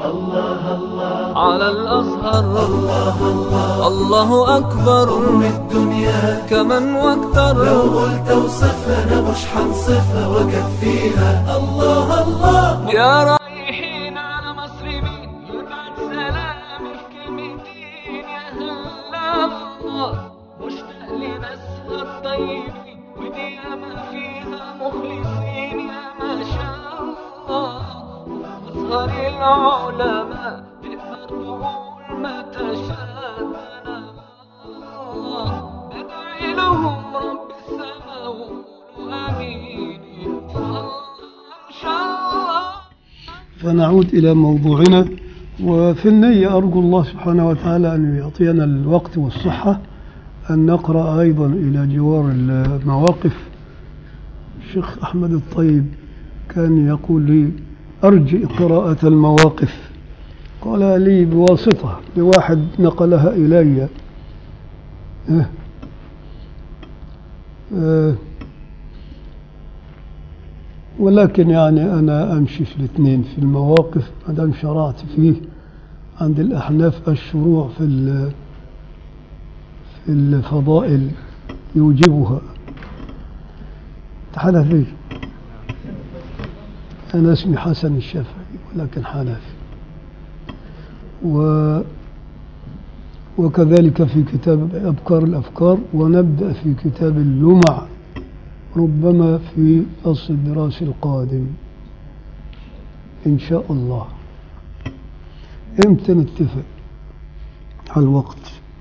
على الأزهر الله أكبر أم الدنيا كمن واكتر لو قلت اوصفها انا مش حنصفها واكفيها الله الله يا رايحين على مصر مين يبعت سلامي في كلمتين يا هلا الله مشتاق لناسها الطيبين ودي ما فيها مخلصين يا ما شاء الله أزهر العلماء تقدر تقول ما تشاء الله ادعي لهم رب السماء وقولوا امين ان شاء الله فنعود إلى موضوعنا وفي النية أرجو الله سبحانه وتعالى أن يعطينا الوقت والصحة أن نقرأ أيضا إلى جوار المواقف الشيخ أحمد الطيب كان يقول لي أرجئ قراءة المواقف قال لي بواسطة لواحد نقلها إلي أه أه ولكن يعني أنا أمشي في الاثنين في المواقف ما دام شرعت فيه عند الأحناف الشروع في ال- في الفضائل يوجبها حنفي أنا اسمي حسن الشافعي ولكن حنفي و وكذلك في كتاب أبكار الأفكار ونبدأ في كتاب اللمع ربما في فصل الدراسي القادم إن شاء الله إمتى نتفق على الوقت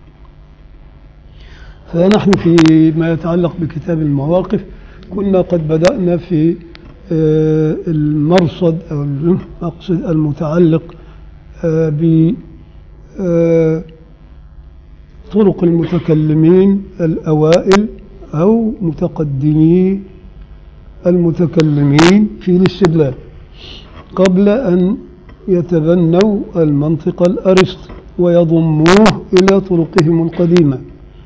فنحن في ما يتعلق بكتاب المواقف كنا قد بدأنا في آه، المرصد أو المقصد المتعلق آه، ب آه، طرق المتكلمين الأوائل أو متقدمي المتكلمين في الاستدلال قبل أن يتبنوا المنطق الأرسطي ويضموه إلى طرقهم القديمة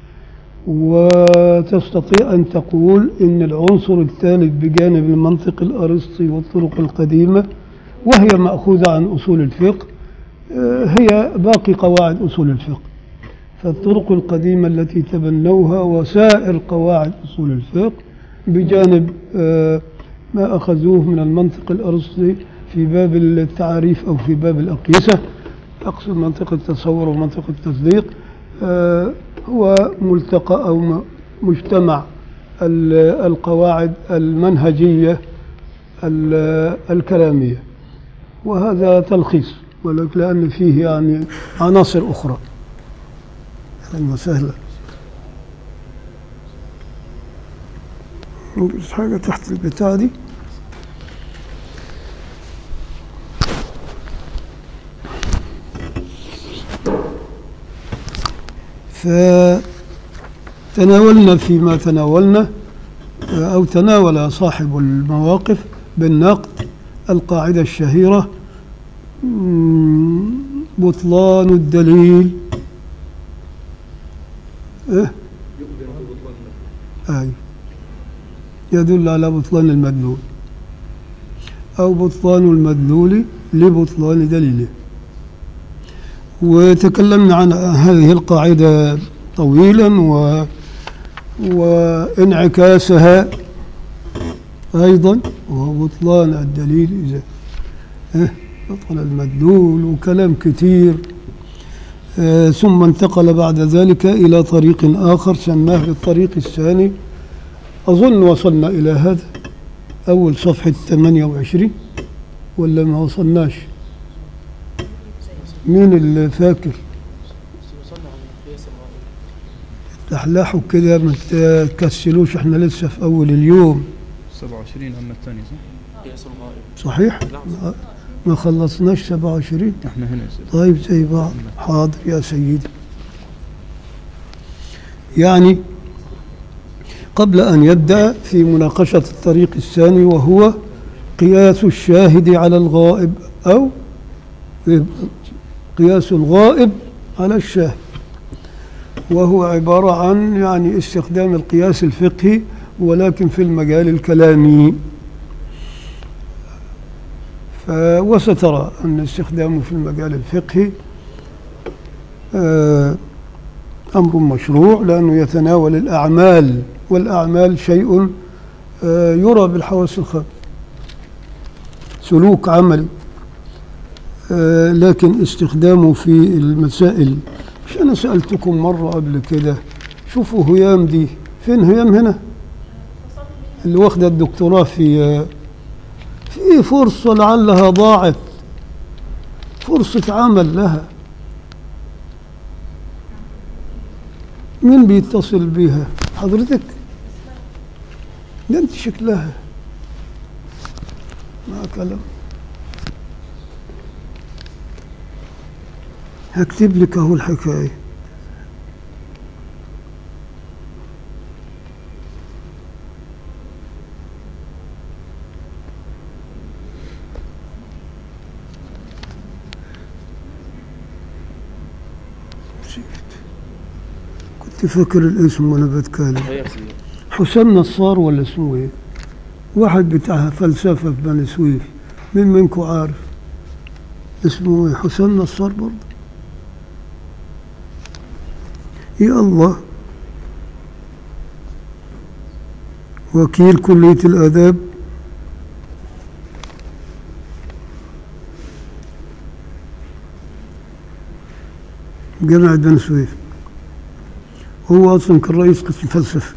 وتستطيع أن تقول إن العنصر الثالث بجانب المنطق الأرسطي والطرق القديمة وهي مأخوذة عن أصول الفقه آه، هي باقي قواعد أصول الفقه فالطرق القديمة التي تبنوها وسائر قواعد أصول الفقه بجانب آه، ما أخذوه من المنطق الأرسطي في باب التعاريف أو في باب الأقيسة أقصد منطق التصور ومنطق التصديق آه، هو ملتقى أو م- مجتمع ال- القواعد المنهجية ال- الكلامية وهذا تلخيص ولكن لأن فيه يعني عناصر أخرى أهلا وسهلا بس حاجة تحت البتاع دي فتناولنا فيما تناولنا أو تناول صاحب المواقف بالنقد القاعدة الشهيرة مم، بطلان الدليل إيه؟ أي يدل على بطلان المدلول أو بطلان المدلول لبطلان دليله وتكلمنا عن هذه القاعدة طويلا و وانعكاسها أيضا وهو بطلان الدليل إذا إيه؟ بطل المدلول وكلام كثير آه، ثم انتقل بعد ذلك إلى طريق آخر سماه بالطريق الثاني أظن وصلنا إلى هذا أول صفحة 28 ولا ما وصلناش مين اللي فاكر تحلحوا كده ما تكسلوش احنا لسه في أول اليوم 27 أما الثاني صح؟ صحيح ما- ما خلصناش 27 احنا هنا يا سيدي. طيب زي بعض حاضر يا سيدي يعني قبل أن يبدأ في مناقشة الطريق الثاني وهو قياس الشاهد على الغائب أو قياس الغائب على الشاهد وهو عبارة عن يعني استخدام القياس الفقهي ولكن في المجال الكلامي ف- وسترى أن استخدامه في المجال الفقهي آه، أمر مشروع لأنه يتناول الأعمال والأعمال شيء آه، يرى بالحواس الخمس سلوك عملي آه، لكن استخدامه في المسائل مش أنا سألتكم مرة قبل كده شوفوا هيام دي فين هيام هنا اللي واخدة الدكتوراه في آه، في فرصة لعلها ضاعت فرصة عمل لها مين بيتصل بيها حضرتك ده انت شكلها ما كلام هكتب لك اهو الحكايه نسيت. كنت فاكر الاسم وانا بتكلم حسام نصار ولا اسمه ايه واحد بتاع فلسفه في بني سويف مين منكم عارف اسمه ايه حسام نصار برضه يا الله وكيل كلية الآداب جامعة بني سويف هو أصلا كان رئيس قسم فلسفة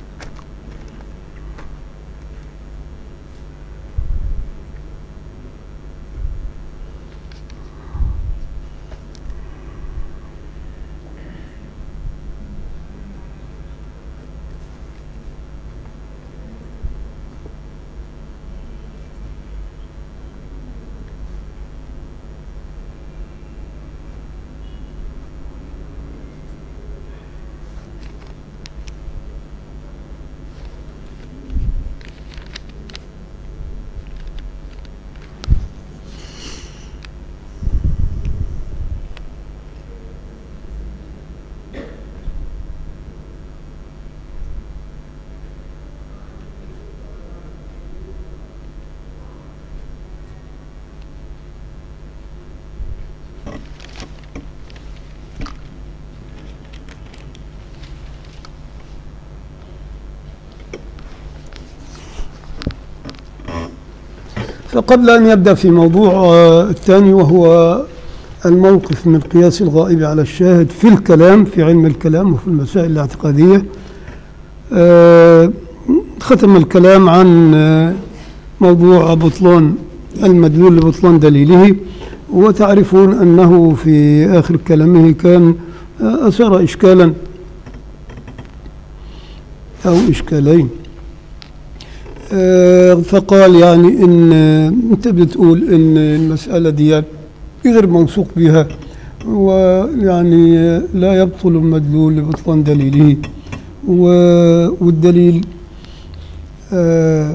فقبل أن يبدأ في موضوع آه، الثاني وهو الموقف من قياس الغائب على الشاهد في الكلام في علم الكلام وفي المسائل الاعتقادية آه، ختم الكلام عن آه، موضوع بطلان المدلول لبطلان دليله وتعرفون أنه في آخر كلامه كان آه، أثار إشكالا أو إشكالين آه، فقال يعني ان آه، انت بتقول ان المساله دي غير موثوق بها ويعني آه، لا يبطل المدلول لبطلان دليله و- والدليل آه،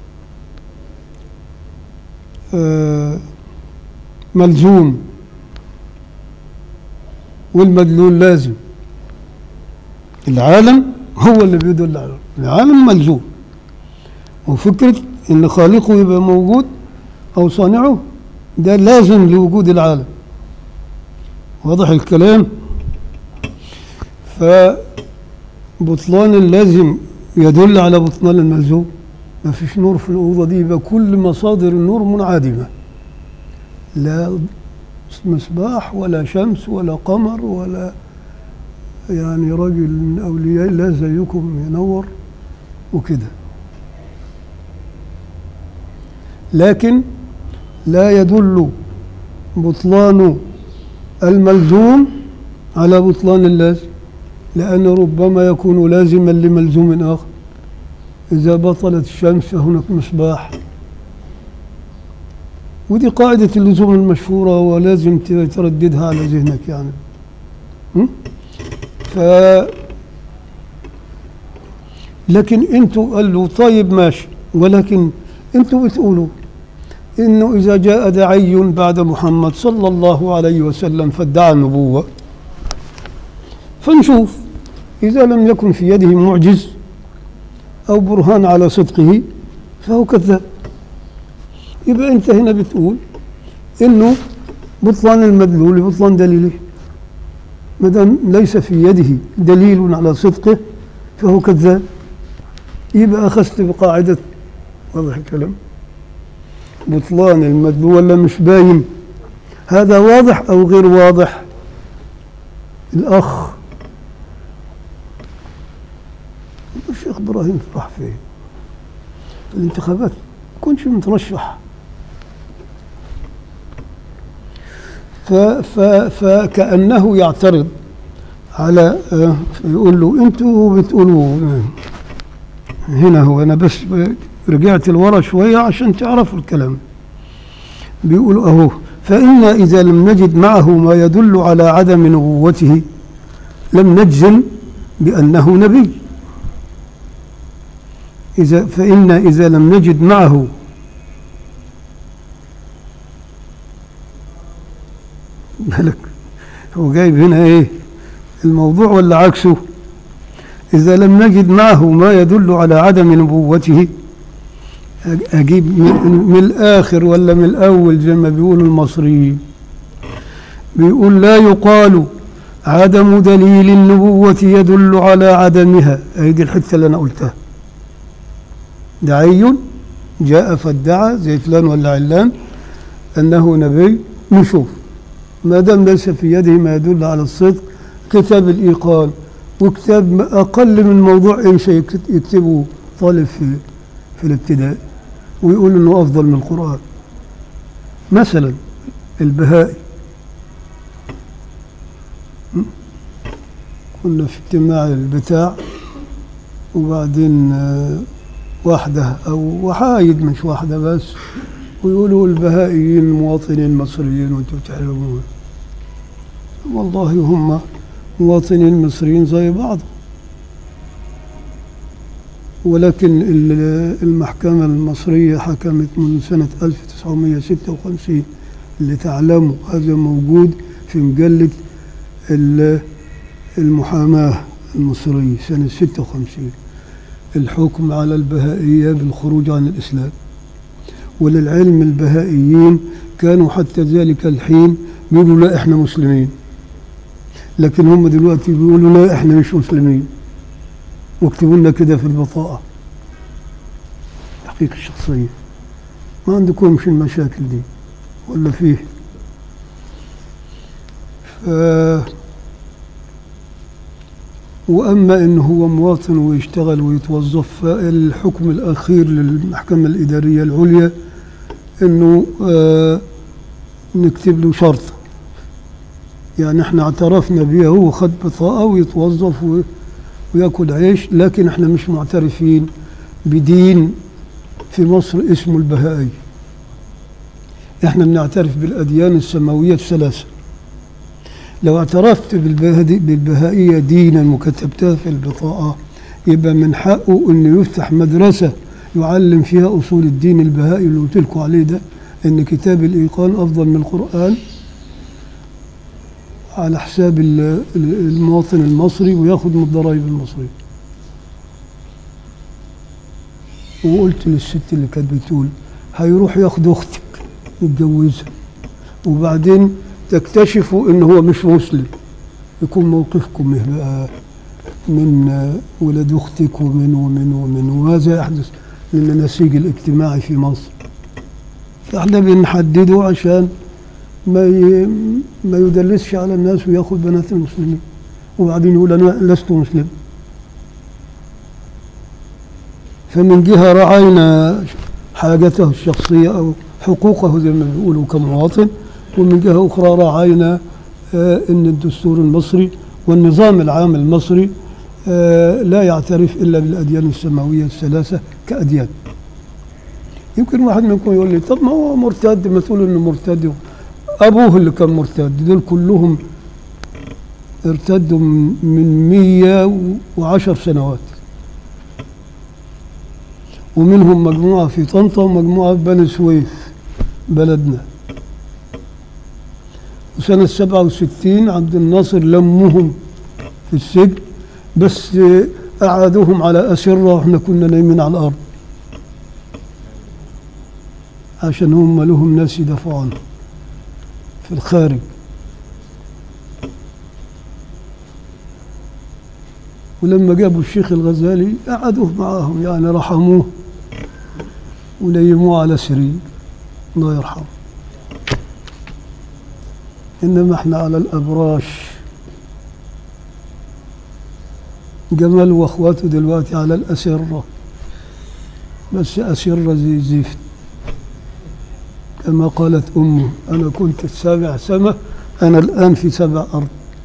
آه، ملزوم والمدلول لازم العالم هو اللي بيدل على العالم ملزوم وفكرة إن خالقه يبقى موجود أو صانعه ده لازم لوجود العالم واضح الكلام فبطلان اللازم يدل على بطلان الملزوم ما فيش نور في الأوضة دي يبقى كل مصادر النور منعدمة لا مصباح ولا شمس ولا قمر ولا يعني راجل من أولياء الله زيكم ينور وكده لكن لا يدل بطلان الملزوم على بطلان اللازم لأن ربما يكون لازما لملزوم آخر إذا بطلت الشمس فهناك مصباح ودي قاعدة اللزوم المشهورة ولازم ترددها على ذهنك يعني م? ف لكن انتوا قال له طيب ماشي ولكن انتوا بتقولوا انه اذا جاء داعي بعد محمد صلى الله عليه وسلم فادعى النبوه فنشوف اذا لم يكن في يده معجز او برهان على صدقه فهو كذاب يبقى انت هنا بتقول انه بطلان المدلول بطلان دليله ما دام ليس في يده دليل على صدقه فهو كذاب يبقى اخذت بقاعده واضح الكلام بطلان المدلول ولا مش باين هذا واضح او غير واضح الاخ الشيخ ابراهيم راح فين في الانتخابات ما كنتش مترشح ف ف فكأنه يعترض على آه، يقول له انتوا بتقولوا آه، هنا هو انا بس ب- رجعت لورا شويه عشان تعرفوا الكلام بيقولوا اهو فإنا إذا لم نجد معه ما يدل على عدم نبوته لم نجزم بأنه نبي إذا فإنا إذا لم نجد معه بالك هو جايب هنا إيه الموضوع ولا عكسه إذا لم نجد معه ما يدل على عدم نبوته أجيب من, من الآخر ولا من الأول زي ما بيقولوا المصريين بيقول لا يقال عدم دليل النبوة يدل على عدمها هي دي الحتة اللي أنا قلتها دعي جاء فادعى زي فلان ولا علان أنه نبي نشوف ما دام ليس في يده ما يدل على الصدق كتاب الإيقان وكتاب أقل من موضوع إنشاء يكت- يكتبه طالب في في الابتدائي ويقول إنه أفضل من القرآن مثلا البهائي م? كنا في اجتماع البتاع وبعدين آه، واحدة أو وحايد مش واحدة بس ويقولوا البهائيين مواطنين مصريين وانتم تعلمون والله هم مواطنين مصريين زي بعض ولكن ال- المحكمة المصرية حكمت من سنة 1956 اللي تعلموا هذا موجود في مجلة ال- المحاماة المصرية سنة 56 الحكم على البهائية بالخروج عن الإسلام وللعلم البهائيين كانوا حتى ذلك الحين بيقولوا لا احنا مسلمين لكن هم دلوقتي بيقولوا لا احنا مش مسلمين واكتبوا لنا كده في البطاقة تحقيق الشخصية ما عندكمش المشاكل دي ولا فيه ف... وأما إنه هو مواطن ويشتغل ويتوظف فالحكم الأخير للمحكمة الإدارية العليا إنه آه نكتب له شرط يعني احنا اعترفنا بيه هو خد بطاقة ويتوظف و... وياكل عيش لكن احنا مش معترفين بدين في مصر اسمه البهائي احنا بنعترف بالأديان السماوية الثلاثة لو اعترفت بالبهدي- بالبهائية دينا وكتبتها في البطاقة يبقى من حقه انه يفتح مدرسة يعلم فيها اصول الدين البهائي اللي قلت لكم عليه ده ان كتاب الايقان افضل من القرآن على حساب ال- ال- المواطن المصري وياخد من الضرائب المصرية وقلت للست اللي كانت بتقول هيروح ياخد اختك يتجوزها وبعدين تكتشفوا ان هو مش مسلم يكون موقفكم إيه بقى من آه، ولد اختك ومن ومن ومن وهذا يحدث للنسيج الاجتماعي في مصر فاحنا بنحدده عشان ما ي... ما يدلسش على الناس وياخد بنات المسلمين وبعدين يقول انا لست مسلم فمن جهه راعينا حاجته الشخصيه او حقوقه زي ما بيقولوا كمواطن ومن جهه اخرى راعينا آه، ان الدستور المصري والنظام العام المصري آه، لا يعترف الا بالاديان السماويه الثلاثه كاديان يمكن واحد منكم يقول لي طب ما هو مرتد ما تقول انه مرتد ابوه اللي كان مرتد دول كلهم ارتدوا من من 110 سنوات ومنهم مجموعة في طنطا ومجموعة في بني سويف بلدنا وسنة 67 عبد الناصر لمهم في السجن بس آه، قعدوهم على أسرة واحنا كنا نايمين على الأرض عشان هم لهم ناس يدافعوا عنهم في الخارج ولما جابوا الشيخ الغزالي قعدوه معاهم يعني رحموه ونيموه على سرير الله يرحمه إنما احنا على الأبراش جمال واخواته دلوقتي على الأسرة بس أسرة زي زفت كما قالت أمه أنا كنت في سابع سماء أنا الآن في سبع أرض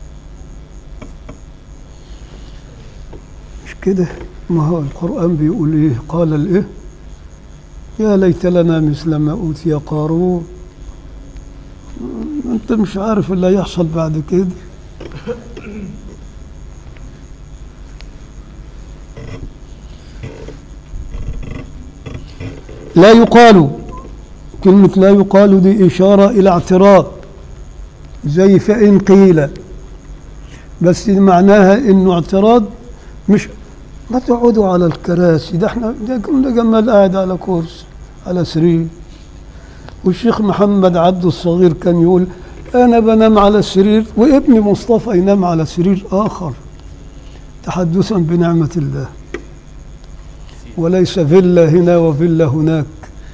مش كده ما هو القرآن بيقول إيه قال الإيه يا ليت لنا مثل ما أوتي قارون أنت مش عارف اللي هيحصل بعد كده لا يقال كلمة لا يقال دي إشارة إلى اعتراض زي فإن قيل بس دي معناها إنه اعتراض مش ما تقعدوا على الكراسي ده احنا ده كنا جمال قاعد على كرسي على سرير والشيخ محمد عبده الصغير كان يقول أنا بنام على السرير وابني مصطفى ينام على سرير آخر تحدثا بنعمة الله وليس فيلا هنا وفيلا هناك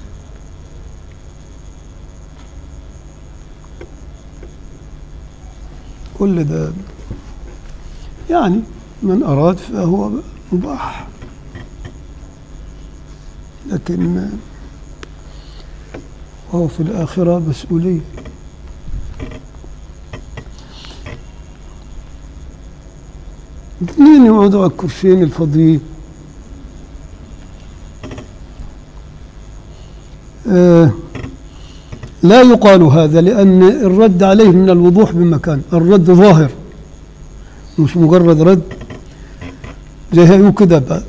كل ده يعني من أراد فهو مباح لكن وهو في الآخرة مسؤولية اثنين يقعدوا على الكرسيين الفاضيين آه لا يقال هذا لأن الرد عليه من الوضوح بمكان الرد ظاهر مش مجرد رد زي هيقول كده بقى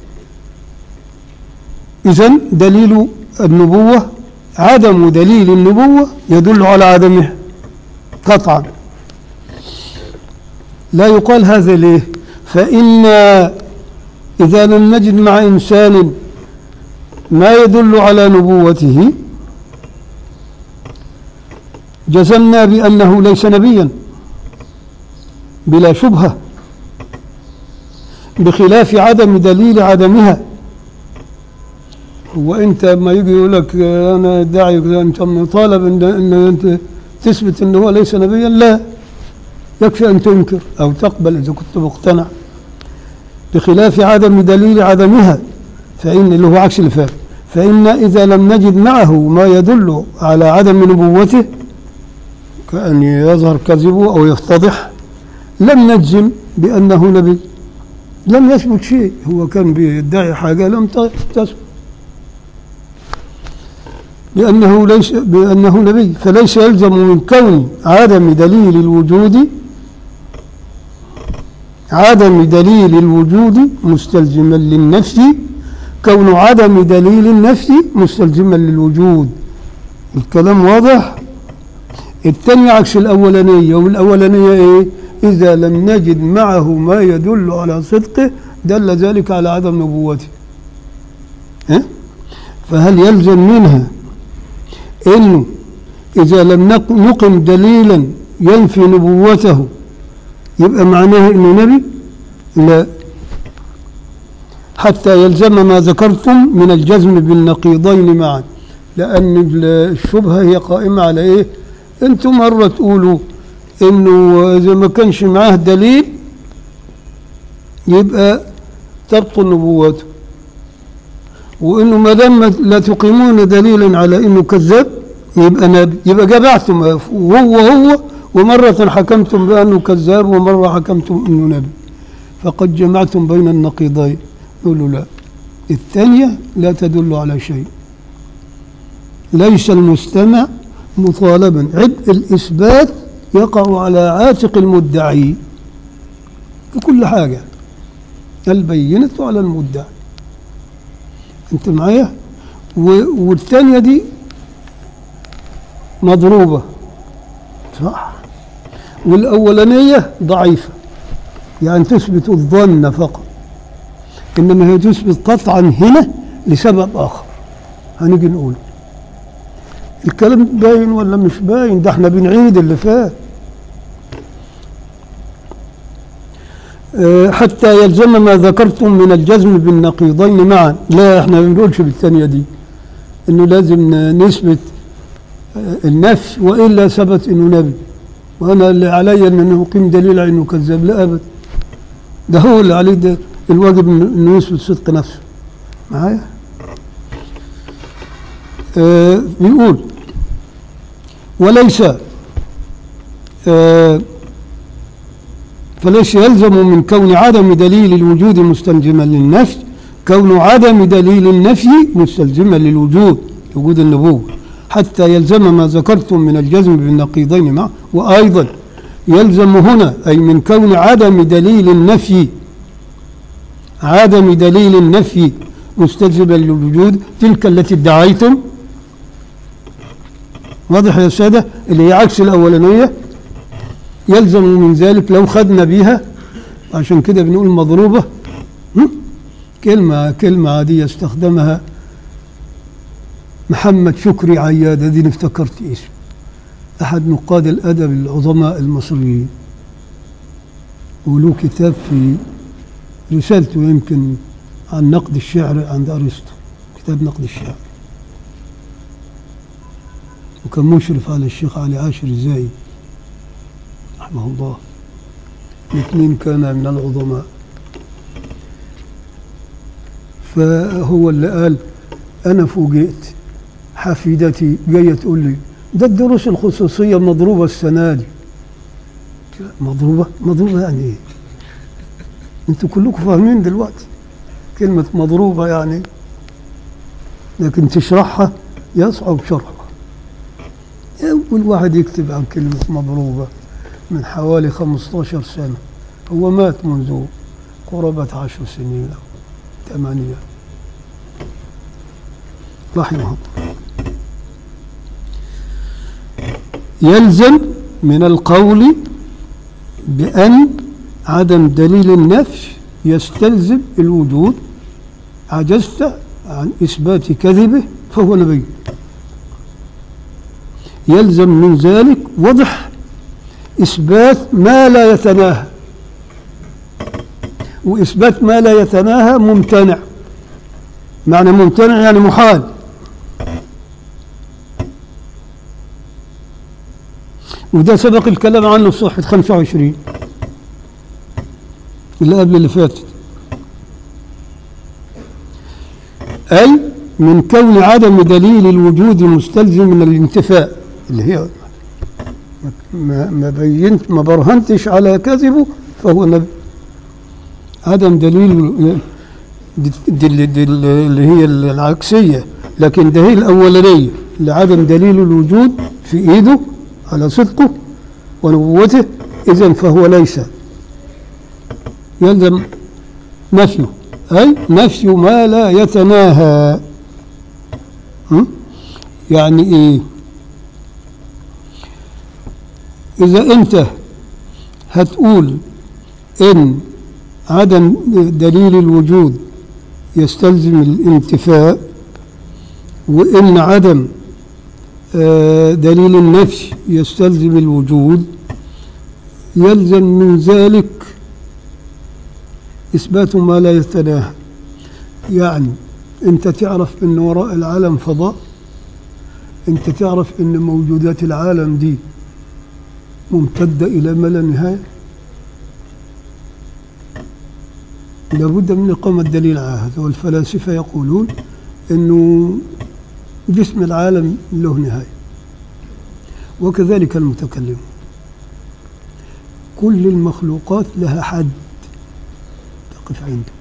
إذن دليل النبوة عدم دليل النبوة يدل على عدمها قطعا لا يقال هذا ليه فإن إذا لم نجد مع إنسان ما يدل على نبوته جزمنا بأنه ليس نبيا بلا شبهة بخلاف عدم دليل عدمها هو انت ما يجي يقول لك انا ادعي انت مطالب ان ان انت تثبت ان هو ليس نبيا لا يكفي ان تنكر او تقبل اذا كنت مقتنع بخلاف عدم دليل عدمها فان اللي هو عكس اللي فات فان اذا لم نجد معه ما يدل على عدم نبوته كأن يظهر كذبه أو يفتضح لم نجزم بأنه نبي لم يثبت شيء هو كان بيدعي حاجة لم تثبت بأنه ليس بأنه نبي فليس يلزم من كون عدم دليل الوجود عدم دليل الوجود مستلزما للنفي كون عدم دليل النفي مستلزما للوجود الكلام واضح الثانية عكس الأولانية والأولانية إيه إذا لم نجد معه ما يدل على صدقه دل ذلك على عدم نبوته ها؟ فهل يلزم منها انه اذا لم نق- نقم دليلا ينفي نبوته يبقى معناه انه نبي لا حتى يلزم ما ذكرتم من الجزم بالنقيضين معا لان ال- الشبهه هي قائمه على ايه انتم مره تقولوا انه اذا ما كانش معاه دليل يبقى تبطل نبوته وانه ما دام لا تقيمون دليلا على انه كذاب يبقى نبي يبقى جمعتم وهو هو ومرة حكمتم بأنه كذاب ومرة حكمتم أنه نبي فقد جمعتم بين النقيضين يقولوا لا الثانية لا تدل على شيء ليس المستمع مطالبا عبء الإثبات يقع على عاتق المدعي في كل حاجة البينة على المدعي انت معايا و- والثانيه دي مضروبه صح والاولانيه ضعيفه يعني تثبت الظن فقط انما هي تثبت قطعا هنا لسبب اخر هنيجي نقول الكلام باين ولا مش باين ده احنا بنعيد اللي فات آه، حتى يلزم ما ذكرتم من الجزم بالنقيضين معا لا احنا ما بنقولش بالثانيه دي انه لازم نثبت آه، النفي والا ثبت انه نبي وانا اللي علي ان اقيم دليل على انه كذاب لا ابدا ده هو اللي عليه ده الواجب إنه- انه يثبت صدق نفسه معايا آه بيقول وليس آه فليس يلزم من كون عدم دليل الوجود مستلزما للنفي كون عدم دليل النفي مستلزما للوجود وجود النبوة حتى يلزم ما ذكرتم من الجزم بالنقيضين معه وأيضا يلزم هنا أي من كون عدم دليل النفي عدم دليل النفي مستلزما للوجود تلك التي ادعيتم واضح يا سادة اللي هي عكس الأولانية يلزم من ذلك لو خدنا بيها عشان كده بنقول مضروبة هم؟ كلمة كلمة عادية استخدمها محمد شكري عياد هذه افتكرت اسمه أحد نقاد الأدب العظماء المصريين وله كتاب في رسالته يمكن عن نقد الشعر عند أرسطو كتاب نقد الشعر وكان مشرف على الشيخ علي عاشر الزايد رحمه الله الاثنين كان من العظماء فهو اللي قال أنا فوجئت حفيدتي جاية تقول لي ده الدروس الخصوصية مضروبة السنة دي قلت لها مضروبة؟ مضروبة يعني إيه؟ أنتوا كلكم فاهمين دلوقتي كلمة مضروبة يعني لكن تشرحها يصعب شرحها أول واحد يكتب عن كلمة مضروبة من حوالي 15 سنة هو مات منذ قرابة عشر سنين أو ثمانية رحمه الله يلزم من القول بأن عدم دليل النفي يستلزم الوجود عجزت عن إثبات كذبه فهو نبي يلزم من ذلك وضح إثبات ما لا يتناهى وإثبات ما لا يتناهى ممتنع معنى ممتنع يعني محال وده سبق الكلام عنه في صفحة 25 اللي قبل اللي فاتت أي من كون عدم دليل الوجود مستلزم من الانتفاء اللي هي ما ما بينت ما برهنتش على كذبه فهو نبي عدم دليل دي, دي, دي اللي هي العكسية لكن ده هي الأولانية لعدم دليل الوجود في إيده على صدقه ونبوته إذا فهو ليس يلزم نفيه أي نفي ما لا يتناهى م? يعني إيه إذا أنت هتقول إن عدم دليل الوجود يستلزم الانتفاء وإن عدم آه، دليل النفي يستلزم الوجود يلزم من ذلك إثبات ما لا يتناهى يعني أنت تعرف أن وراء العالم فضاء أنت تعرف أن موجودات العالم دي ممتدة إلى ما لا نهاية لابد من إقامة دليل على هذا والفلاسفة يقولون أنه جسم العالم له نهاية وكذلك المتكلم كل المخلوقات لها حد تقف عنده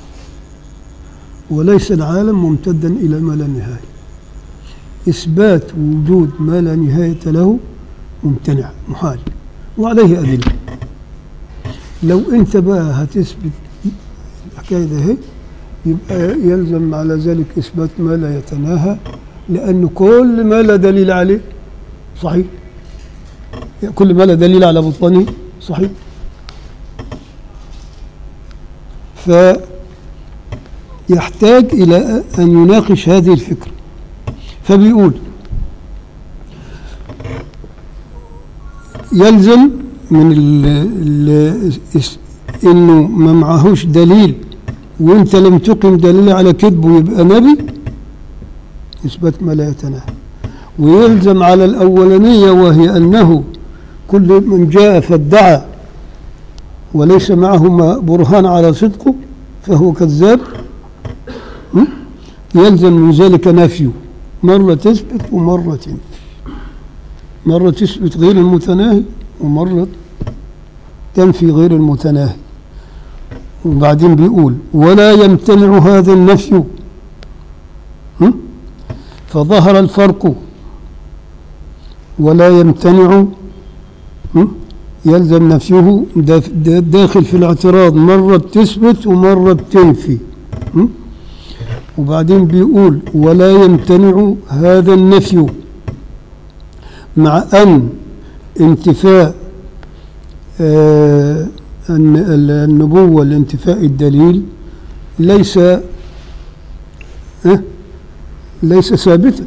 وليس العالم ممتدا إلى ما لا نهاية إثبات وجود ما لا نهاية له ممتنع محال وعليه أدلة لو أنت بقى هتثبت الحكاية ده هي يبقى يلزم على ذلك إثبات ما لا يتناهى لأن كل ما لا دليل عليه صحيح كل ما لا دليل على بطلانه صحيح فيحتاج إلى أن يناقش هذه الفكرة فبيقول يلزم من ال ال انه ما معهوش دليل وانت لم تقم دليل على كذبه يبقى نبي اثبات ما لا يتناهى ويلزم على الاولانيه وهي انه كل من جاء فادعى وليس معه ما- برهان على صدقه فهو كذاب م? يلزم من ذلك نفيه مرة تثبت ومرة تنفي مرة تثبت غير المتناهي ومرة تنفي غير المتناهي وبعدين بيقول ولا يمتنع هذا النفي م? فظهر الفرق ولا يمتنع م? يلزم نفيه داف- دا- داخل في الاعتراض مرة بتثبت ومرة بتنفي م? وبعدين بيقول ولا يمتنع هذا النفي مع أن انتفاء آه، الن- ال- النبوة لانتفاء الدليل ليس آه، ليس ثابتا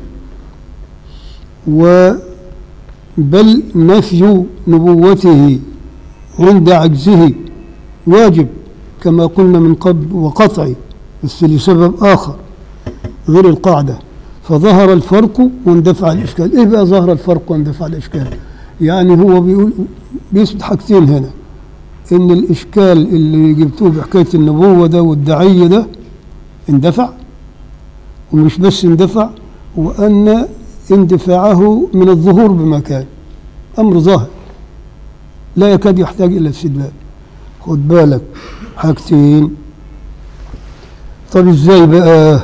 و بل نفي نبوته عند عجزه واجب كما قلنا من قبل وقطعي بس لسبب آخر غير القاعدة فظهر الفرق واندفع الإشكال إيه بقى ظهر الفرق واندفع الإشكال يعني هو بيقول بيثبت حاجتين هنا إن الإشكال اللي جبتوه بحكاية النبوة ده والدعية ده اندفع ومش بس اندفع وأن اندفاعه من الظهور بمكان أمر ظاهر لا يكاد يحتاج إلى استدلال خد بالك حاجتين طب ازاي بقى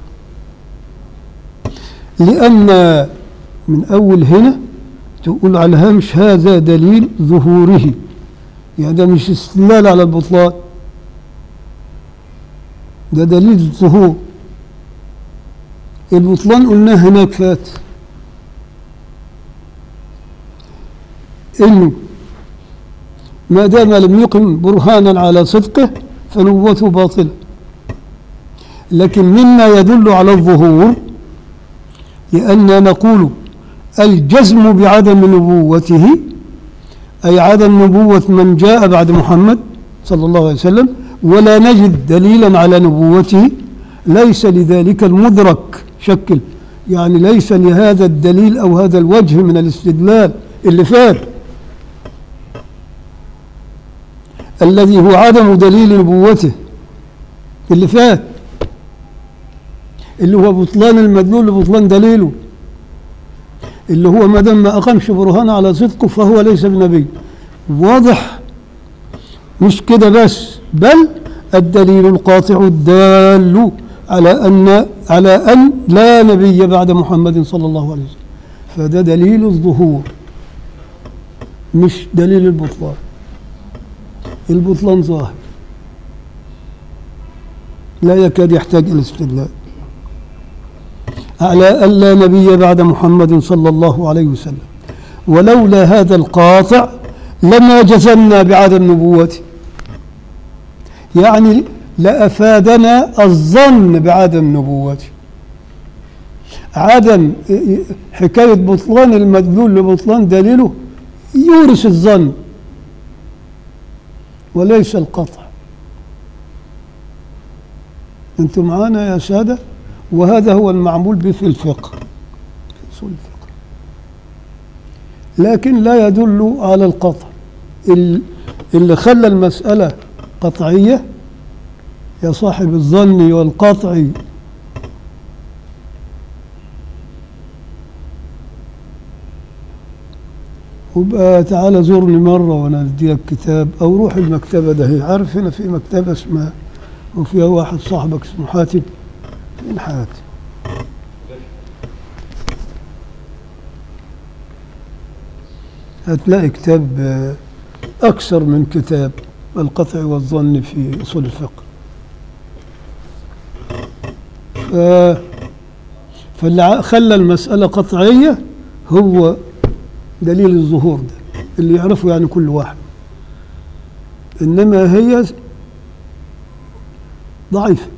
لأن من أول هنا تقول على هامش هذا دليل ظهوره يعني ده مش استدلال على البطلان ده دليل الظهور البطلان قلناه هناك فات انه ما دام لم يقم برهانا على صدقه فنبوته باطله لكن مما يدل على الظهور لأننا نقول الجزم بعدم نبوته أي عدم نبوة من جاء بعد محمد صلى الله عليه وسلم ولا نجد دليلا على نبوته ليس لذلك المدرك شكل يعني ليس لهذا الدليل أو هذا الوجه من الاستدلال اللي فات الذي هو عدم دليل نبوته اللي فات اللي هو بطلان المدلول لبطلان دليله اللي هو ما دام ما أقامش برهان على صدقه فهو ليس بنبي واضح مش كده بس بل الدليل القاطع الدال على أن على أن لا نبي بعد محمد صلى الله عليه وسلم فده دليل الظهور مش دليل البطلان البطلان ظاهر لا يكاد يحتاج إلى استدلال على أن لا نبي بعد محمد صلى الله عليه وسلم ولولا هذا القاطع لما جزمنا بعدم نبوته يعني لأفادنا الظن بعدم نبوته عدم حكاية بطلان المدلول لبطلان دليله يورث الظن وليس القطع انتم معانا يا ساده وهذا هو المعمول به في الفقه في اصول الفقه لكن لا يدل على القطع ال- اللي خلى المسألة قطعية يا صاحب الظن والقطع وبقى تعالى زورني مرة وانا ادي لك كتاب او روح المكتبة ده هي عارف هنا في مكتبة اسمها وفيها واحد صاحبك اسمه حاتم فين حاتم هتلاقي كتاب آه، أكثر من كتاب القطع والظن في أصول الفقه ف- فاللي ع- خلى المسألة قطعية هو دليل الظهور ده اللي يعرفه يعني كل واحد إنما هي ضعيفة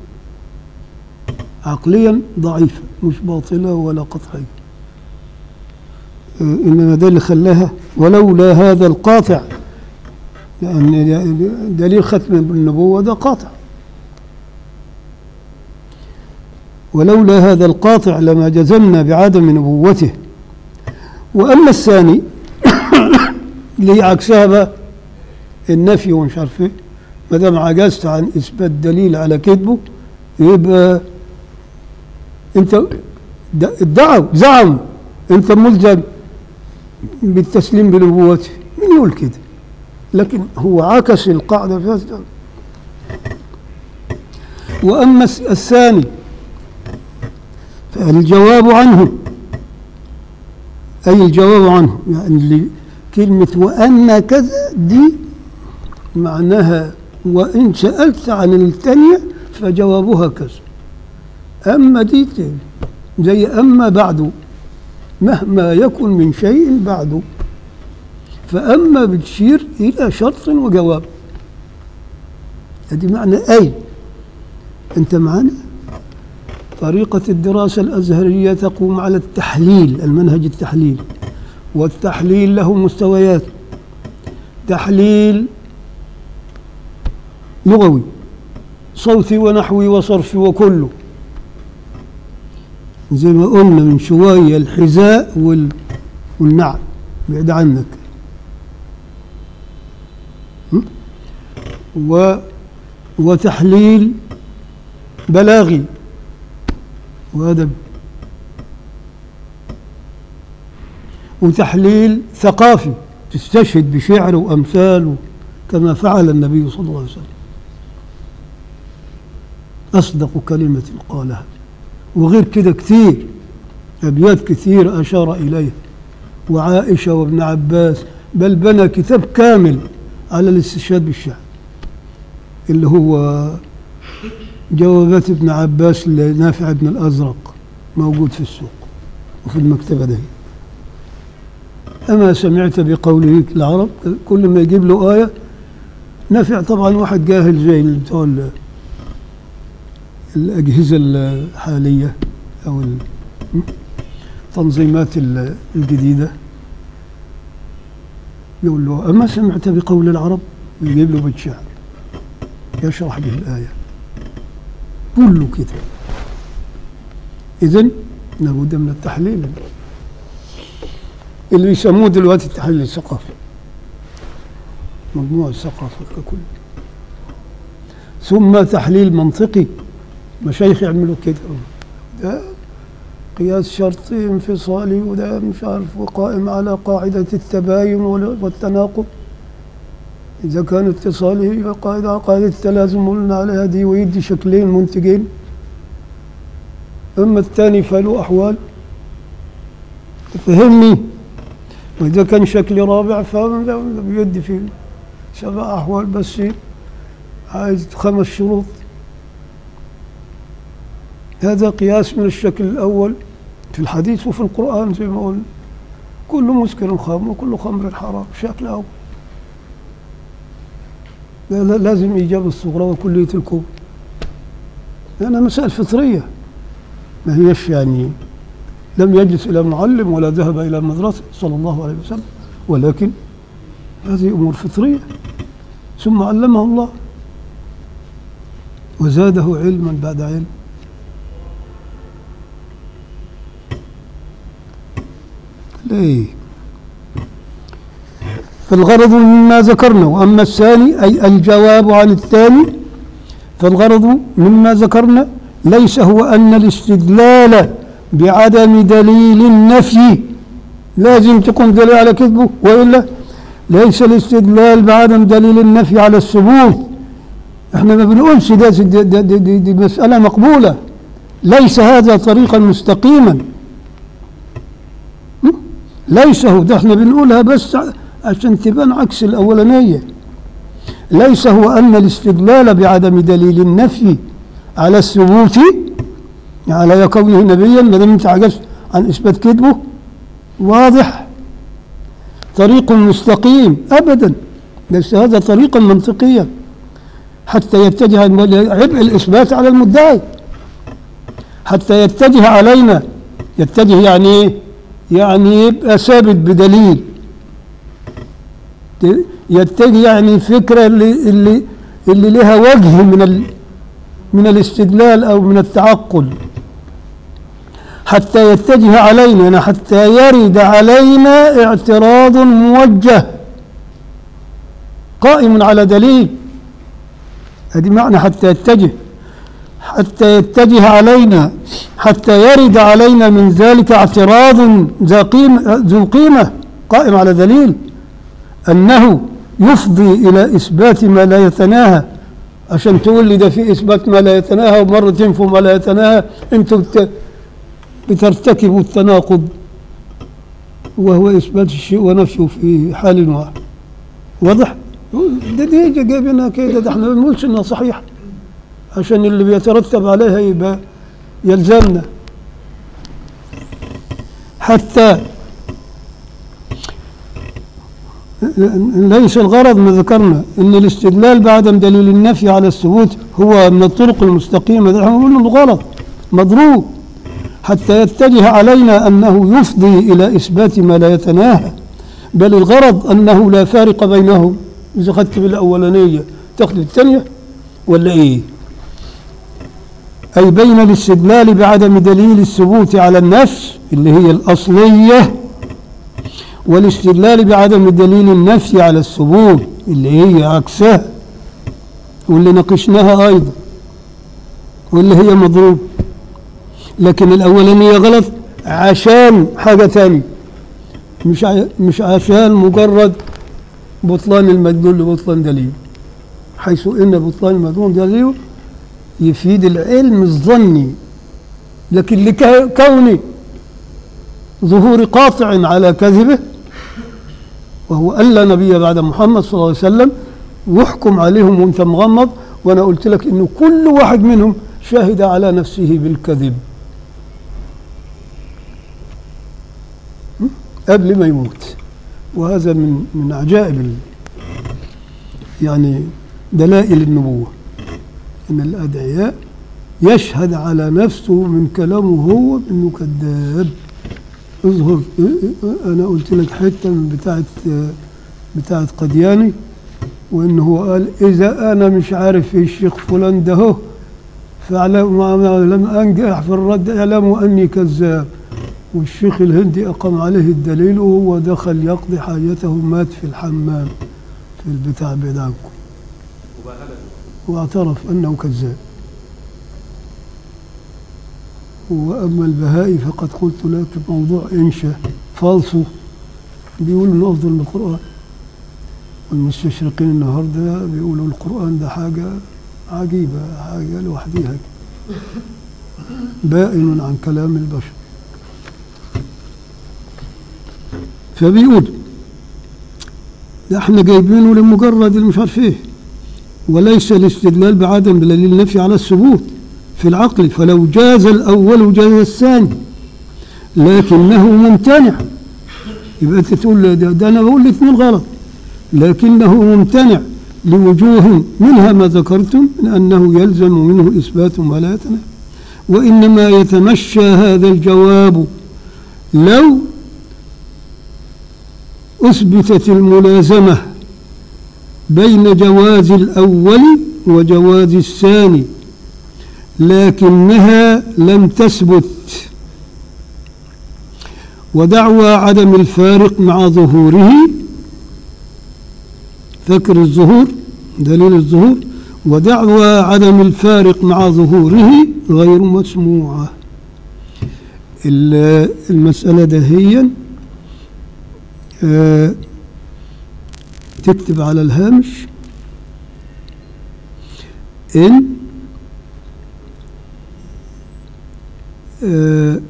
عقليا ضعيفة مش باطلة ولا قطعية آه، إنما ده اللي خلاها ولولا هذا القاطع لأن دليل ختم النبوة ده قاطع ولولا هذا القاطع لما جزمنا بعدم نبوته وأما الثاني اللي هي عكسها بقى النفي ومش عارف ايه ما دام عجزت عن اثبات دليل على كذبه يبقى انت د- ادعوا زعموا انت ملزم بالتسليم بنبوته مين يقول كده لكن هو عكس القاعده في هذا واما الس- الثاني فالجواب عنه أي الجواب عنه يعني اللي كلمة وأما كذا دي معناها وإن سألت عن الثانية فجوابها كذا أما دي ت- زي أما بعد مهما يكن من شيء بعد فأما بتشير إلى شرط وجواب هذه معنى أي أنت معنا طريقة الدراسة الأزهرية تقوم على التحليل المنهج التحليلي والتحليل له مستويات تحليل لغوي صوتي ونحوي وصرفي وكله زي ما قلنا من شوية الحذاء وال... والنعل بعيد عنك م? و... وتحليل بلاغي وأدب وتحليل ثقافي تستشهد بشعر وأمثال كما فعل النبي صلى الله عليه وسلم أصدق كلمة قالها وغير كده كثير أبيات كثير أشار إليها وعائشة وابن عباس بل بنى كتاب كامل على الاستشهاد بالشعر اللي هو جوابات ابن عباس لنافع بن الأزرق موجود في السوق وفي المكتبة ده أما سمعت بقوله العرب كل ما يجيب له آية نافع طبعا واحد جاهل زي اللي بتوع ال- الأجهزة الحالية أو ال- التنظيمات ال- الجديدة يقول له أما سمعت بقول العرب يجيب له بيت شعر يشرح به الآية كله كده إذن لابد من التحليل اللي بيسموه دلوقتي التحليل الثقافي مجموع الثقافة ككل ثم تحليل منطقي مشايخ يعملوا كده ده قياس شرطي انفصالي وده مش عارف وقائم على قاعدة التباين وال- والتناقض إذا كان اتصالي يبقى قاعدة على قاعدة التلازم قلنا عليها دي ويدي شكلين منتجين أما الثاني فله أحوال تفهمني وإذا كان شكل رابع فبيدي فيه سبع أحوال بس عايز خمس شروط هذا قياس من الشكل الأول في الحديث وفي القرآن زي ما قلنا كل مسكر خمر وكل خمر حرام شكل أول لا لا لازم إيجاب الصغرى وكلية الكبرى لأنها مسائل فطرية ما هيش يعني لم يجلس إلى معلم ولا ذهب إلى مدرسة صلى الله عليه وسلم ولكن هذه أمور فطرية ثم علمه الله وزاده علما بعد علم ليه فالغرض مما ذكرنا وأما الثاني أي الجواب عن الثاني فالغرض مما ذكرنا ليس هو أن الاستدلال بعدم دليل النفي لازم تكون دليل على كذبه وإلا ليس الاستدلال بعدم دليل النفي على الثبوت احنا ما بنقولش ده دي, دي, دي, دي, دي مسألة مقبولة ليس هذا طريقا مستقيما م? ليس هو ده احنا بنقولها بس عشان تبان عكس الأولانية ليس هو أن الاستدلال بعدم دليل النفي على الثبوت على كونه نبيا ما دام انت عجزت عن اثبات كذبه واضح طريق مستقيم ابدا ليس هذا طريقا منطقيا حتى يتجه عبء الاثبات على المدعي حتى يتجه علينا يتجه يعني ايه؟ يعني يبقى ثابت بدليل ت- يتجه يعني الفكرة اللي اللي اللي لها وجه من ال من الاستدلال أو من التعقل حتى يتجه علينا يعني حتى يرد علينا اعتراض موجه قائم على دليل هذه معنى حتى يتجه حتى يتجه علينا حتى يرد علينا من ذلك اعتراض ذا قيمة ذو قيمة قائم على دليل أنه يفضي إلى إثبات ما لا يتناهى عشان تقول لي ده في إثبات ما لا يتناهى ومرة تنفوا ما لا يتناهى أنتوا بت- بترتكبوا التناقض وهو إثبات الشيء ونفيه في حال واحد واضح؟ ده دي جايبينها كده ده احنا ما بنقولش انها صحيحه عشان اللي بيترتب عليها يبقى يلزمنا حتى ليس الغرض ما ذكرنا ان الاستدلال بعدم دليل النفي على الثبوت هو من الطرق المستقيمه ده احنا بنقول انه غلط مضروب حتى يتجه علينا انه يفضي الى اثبات ما لا يتناهى بل الغرض انه لا فارق بينهم اذا اخذت بالاولانيه تاخذ بالثانيه ولا ايه؟ أي بين الاستدلال بعدم دليل الثبوت على النفس اللي هي الأصلية والاستدلال بعدم دليل النفي على الثبوت اللي هي عكسها واللي ناقشناها أيضا واللي هي مضروب لكن الأولانية غلط عشان حاجة تانية مش ع- مش عشان مجرد بطلان المدلول لبطلان دليل حيث إن بطلان المدلول دليل يفيد العلم الظني لكن لكون ظهور قاطع على كذبه وهو ألا نبي بعد محمد صلى الله عليه وسلم يحكم عليهم وانت مغمض وانا قلت لك انه كل واحد منهم شهد على نفسه بالكذب م? قبل ما يموت وهذا من من عجائب ال- يعني دلائل النبوه ان الادعياء يشهد على نفسه من كلامه هو بانه كذاب اظهر انا قلت لك حته من بتاعه بتاعه قدياني وان هو قال اذا انا مش عارف ايه الشيخ فلان ده هو فاعلموا ما لم انجح في الرد اعلموا اني كذاب والشيخ الهندي اقام عليه الدليل وهو دخل يقضي حاجته مات في الحمام في البتاع بتاعكم واعترف انه كذاب واما البهائي فقد قلت لك موضوع انشا فالصو بيقولوا انه افضل من القران والمستشرقين النهارده بيقولوا القران ده حاجه عجيبه حاجه لوحديها بائن عن كلام البشر فبيقول ده احنا جايبينه لمجرد المش عارف ايه وليس الاستدلال بعدم دليل النفي على الثبوت في العقل فلو جاز الأول جاز الثاني لكنه ممتنع يبقى أنت تقول ده, ده أنا بقول الاثنين غلط لكنه ممتنع لوجوه منها ما ذكرتم من أنه يلزم منه إثبات ما لا يتنافى وإنما يتمشى هذا الجواب لو أثبتت الملازمة بين جواز الأول وجواز الثاني لكنها لم تثبت ودعوى عدم الفارق مع ظهوره فكر الظهور دليل الظهور ودعوى عدم الفارق مع ظهوره غير مسموعة ال- المسألة دهيا آه، تكتب على الهامش إن آه،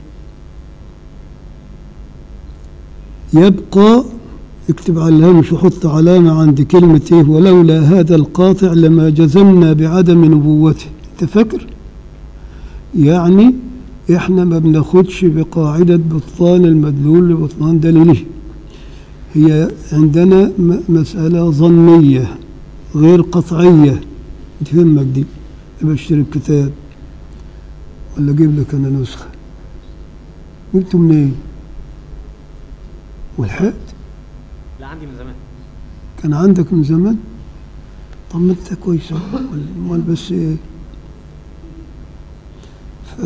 يبقى اكتب على الهامش وحط علامة عند كلمة ايه ولولا هذا القاطع لما جزمنا بعدم نبوته انت فاكر يعني احنا ما بناخدش بقاعدة بطلان المدلول لبطلان دليله هي عندنا م- مسألة ظنية غير قطعية تهمك دي يبقى اشتري الكتاب ولا اجيب لك انا نسخة جبته منين؟ والحقت لا عندي من زمان كان عندك من زمان طب ما انت كويس أهو. امال بس ايه ف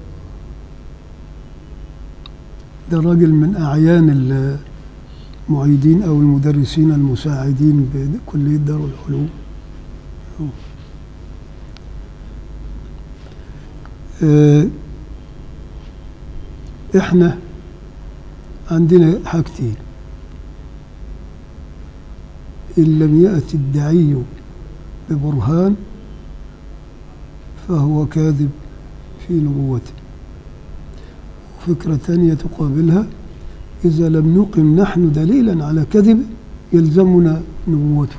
ده راجل من اعيان المعيدين او المدرسين المساعدين بكليه دار العلوم آه، احنا عندنا حاجتين إن لم يأتي الدعي ببرهان فهو كاذب في نبوته فكرة ثانية تقابلها إذا لم نقم نحن دليلا على كذبه يلزمنا نبوته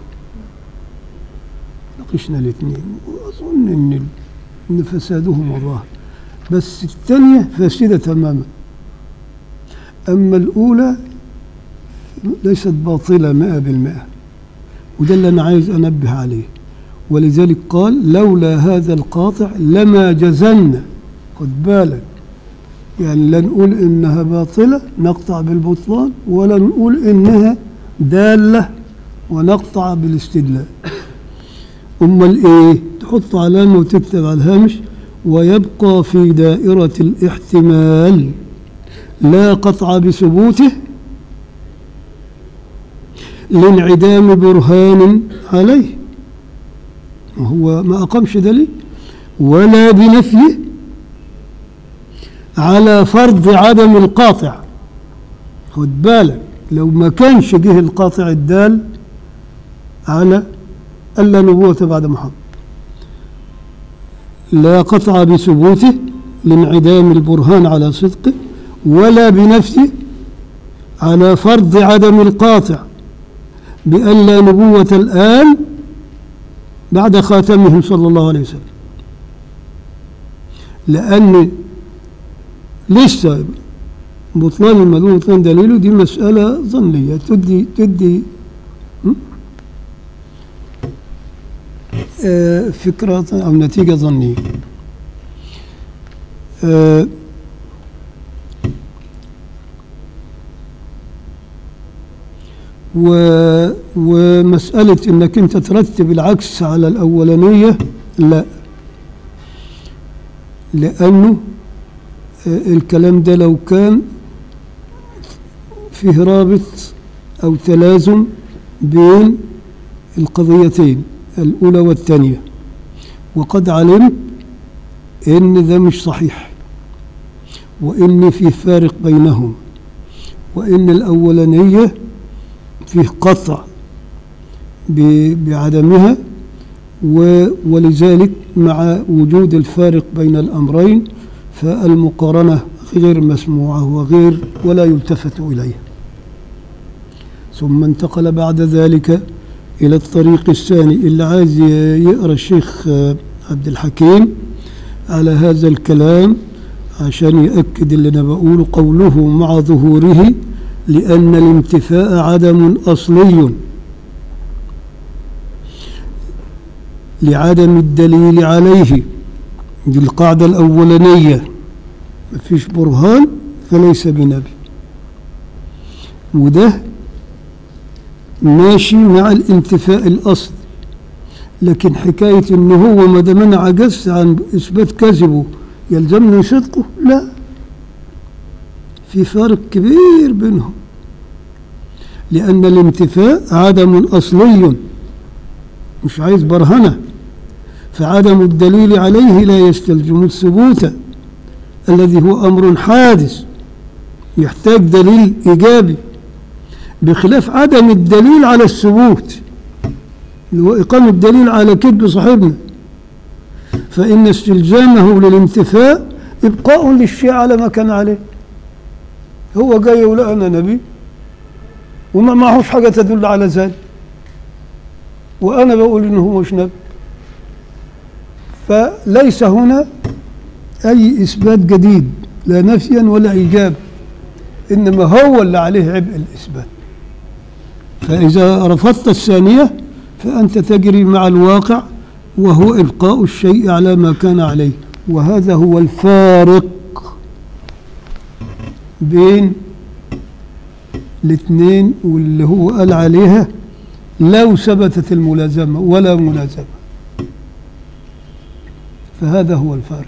ناقشنا الاثنين وأظن إن ال- إن فسادهما ظاهر بس الثانية فاسدة تماما أما الأولى ليست باطلة مئة بالمئة وده اللي أنا عايز أنبه عليه ولذلك قال لولا هذا القاطع لما جزلنا خد بالك يعني لا نقول إنها باطلة نقطع بالبطلان ولا نقول إنها دالة ونقطع بالاستدلال أمال إيه تحط علامة وتكتب على الهامش ويبقى في دائرة الاحتمال لا قطع بثبوته لانعدام برهان عليه وهو ما أقامش دليل ولا بنفيه على فرض عدم القاطع خد بالك لو ما كانش جه القاطع الدال على ألا نبوة بعد محمد لا قطع بثبوته لانعدام البرهان على صدقه ولا بنفيه على فرض عدم القاطع بأن لا نبوة الآن بعد خاتمهم صلى الله عليه وسلم لأن لسه بطلان المدعو بطلان دليله دي مسألة ظنية تدي تدي م? آه، فكرة أو نتيجة ظنية آه، و ومسألة إنك أنت ترتب العكس على الأولانية لا لأنه آه، الكلام ده لو كان فيه رابط أو تلازم بين القضيتين الأولى والثانية وقد علمت إن ده مش صحيح وإن في فارق بينهم وإن الأولانية فيه قطع ب- بعدمها و- ولذلك مع وجود الفارق بين الأمرين فالمقارنة غير مسموعة وغير ولا يلتفت إليها ثم انتقل بعد ذلك إلى الطريق الثاني اللي عايز ي- يقرأ الشيخ آه، عبد الحكيم على هذا الكلام عشان يأكد اللي أنا بقوله قوله مع ظهوره لأن الانتفاء عدم أصلي لعدم الدليل عليه دي القاعدة الأولانية مفيش برهان فليس بنبي وده ماشي مع الانتفاء الأصل لكن حكاية إن هو ما دام أنا عجزت عن إثبات كذبه يلزمني صدقه لا في فارق كبير بينهم لأن الانتفاء عدم أصلي مش عايز برهنة فعدم الدليل عليه لا يستلزم الثبوت الذي هو أمر حادث يحتاج دليل إيجابي بخلاف عدم الدليل على الثبوت اللي هو إقامة الدليل على كذب صاحبنا فإن استلزامه للانتفاء إبقاء للشيء على ما كان عليه هو جاي يقول أنا نبي وما معهوش حاجة تدل على ذلك وأنا بقول إنه هو مش نبي فليس هنا أي إثبات جديد لا نفيا ولا إيجاب إنما هو اللي عليه عبء الإثبات فإذا رفضت الثانية فأنت تجري مع الواقع وهو إبقاء الشيء على ما كان عليه وهذا هو الفارق بين الاثنين واللي هو قال عليها لو ثبتت الملازمة ولا ملازمة فهذا هو الفارق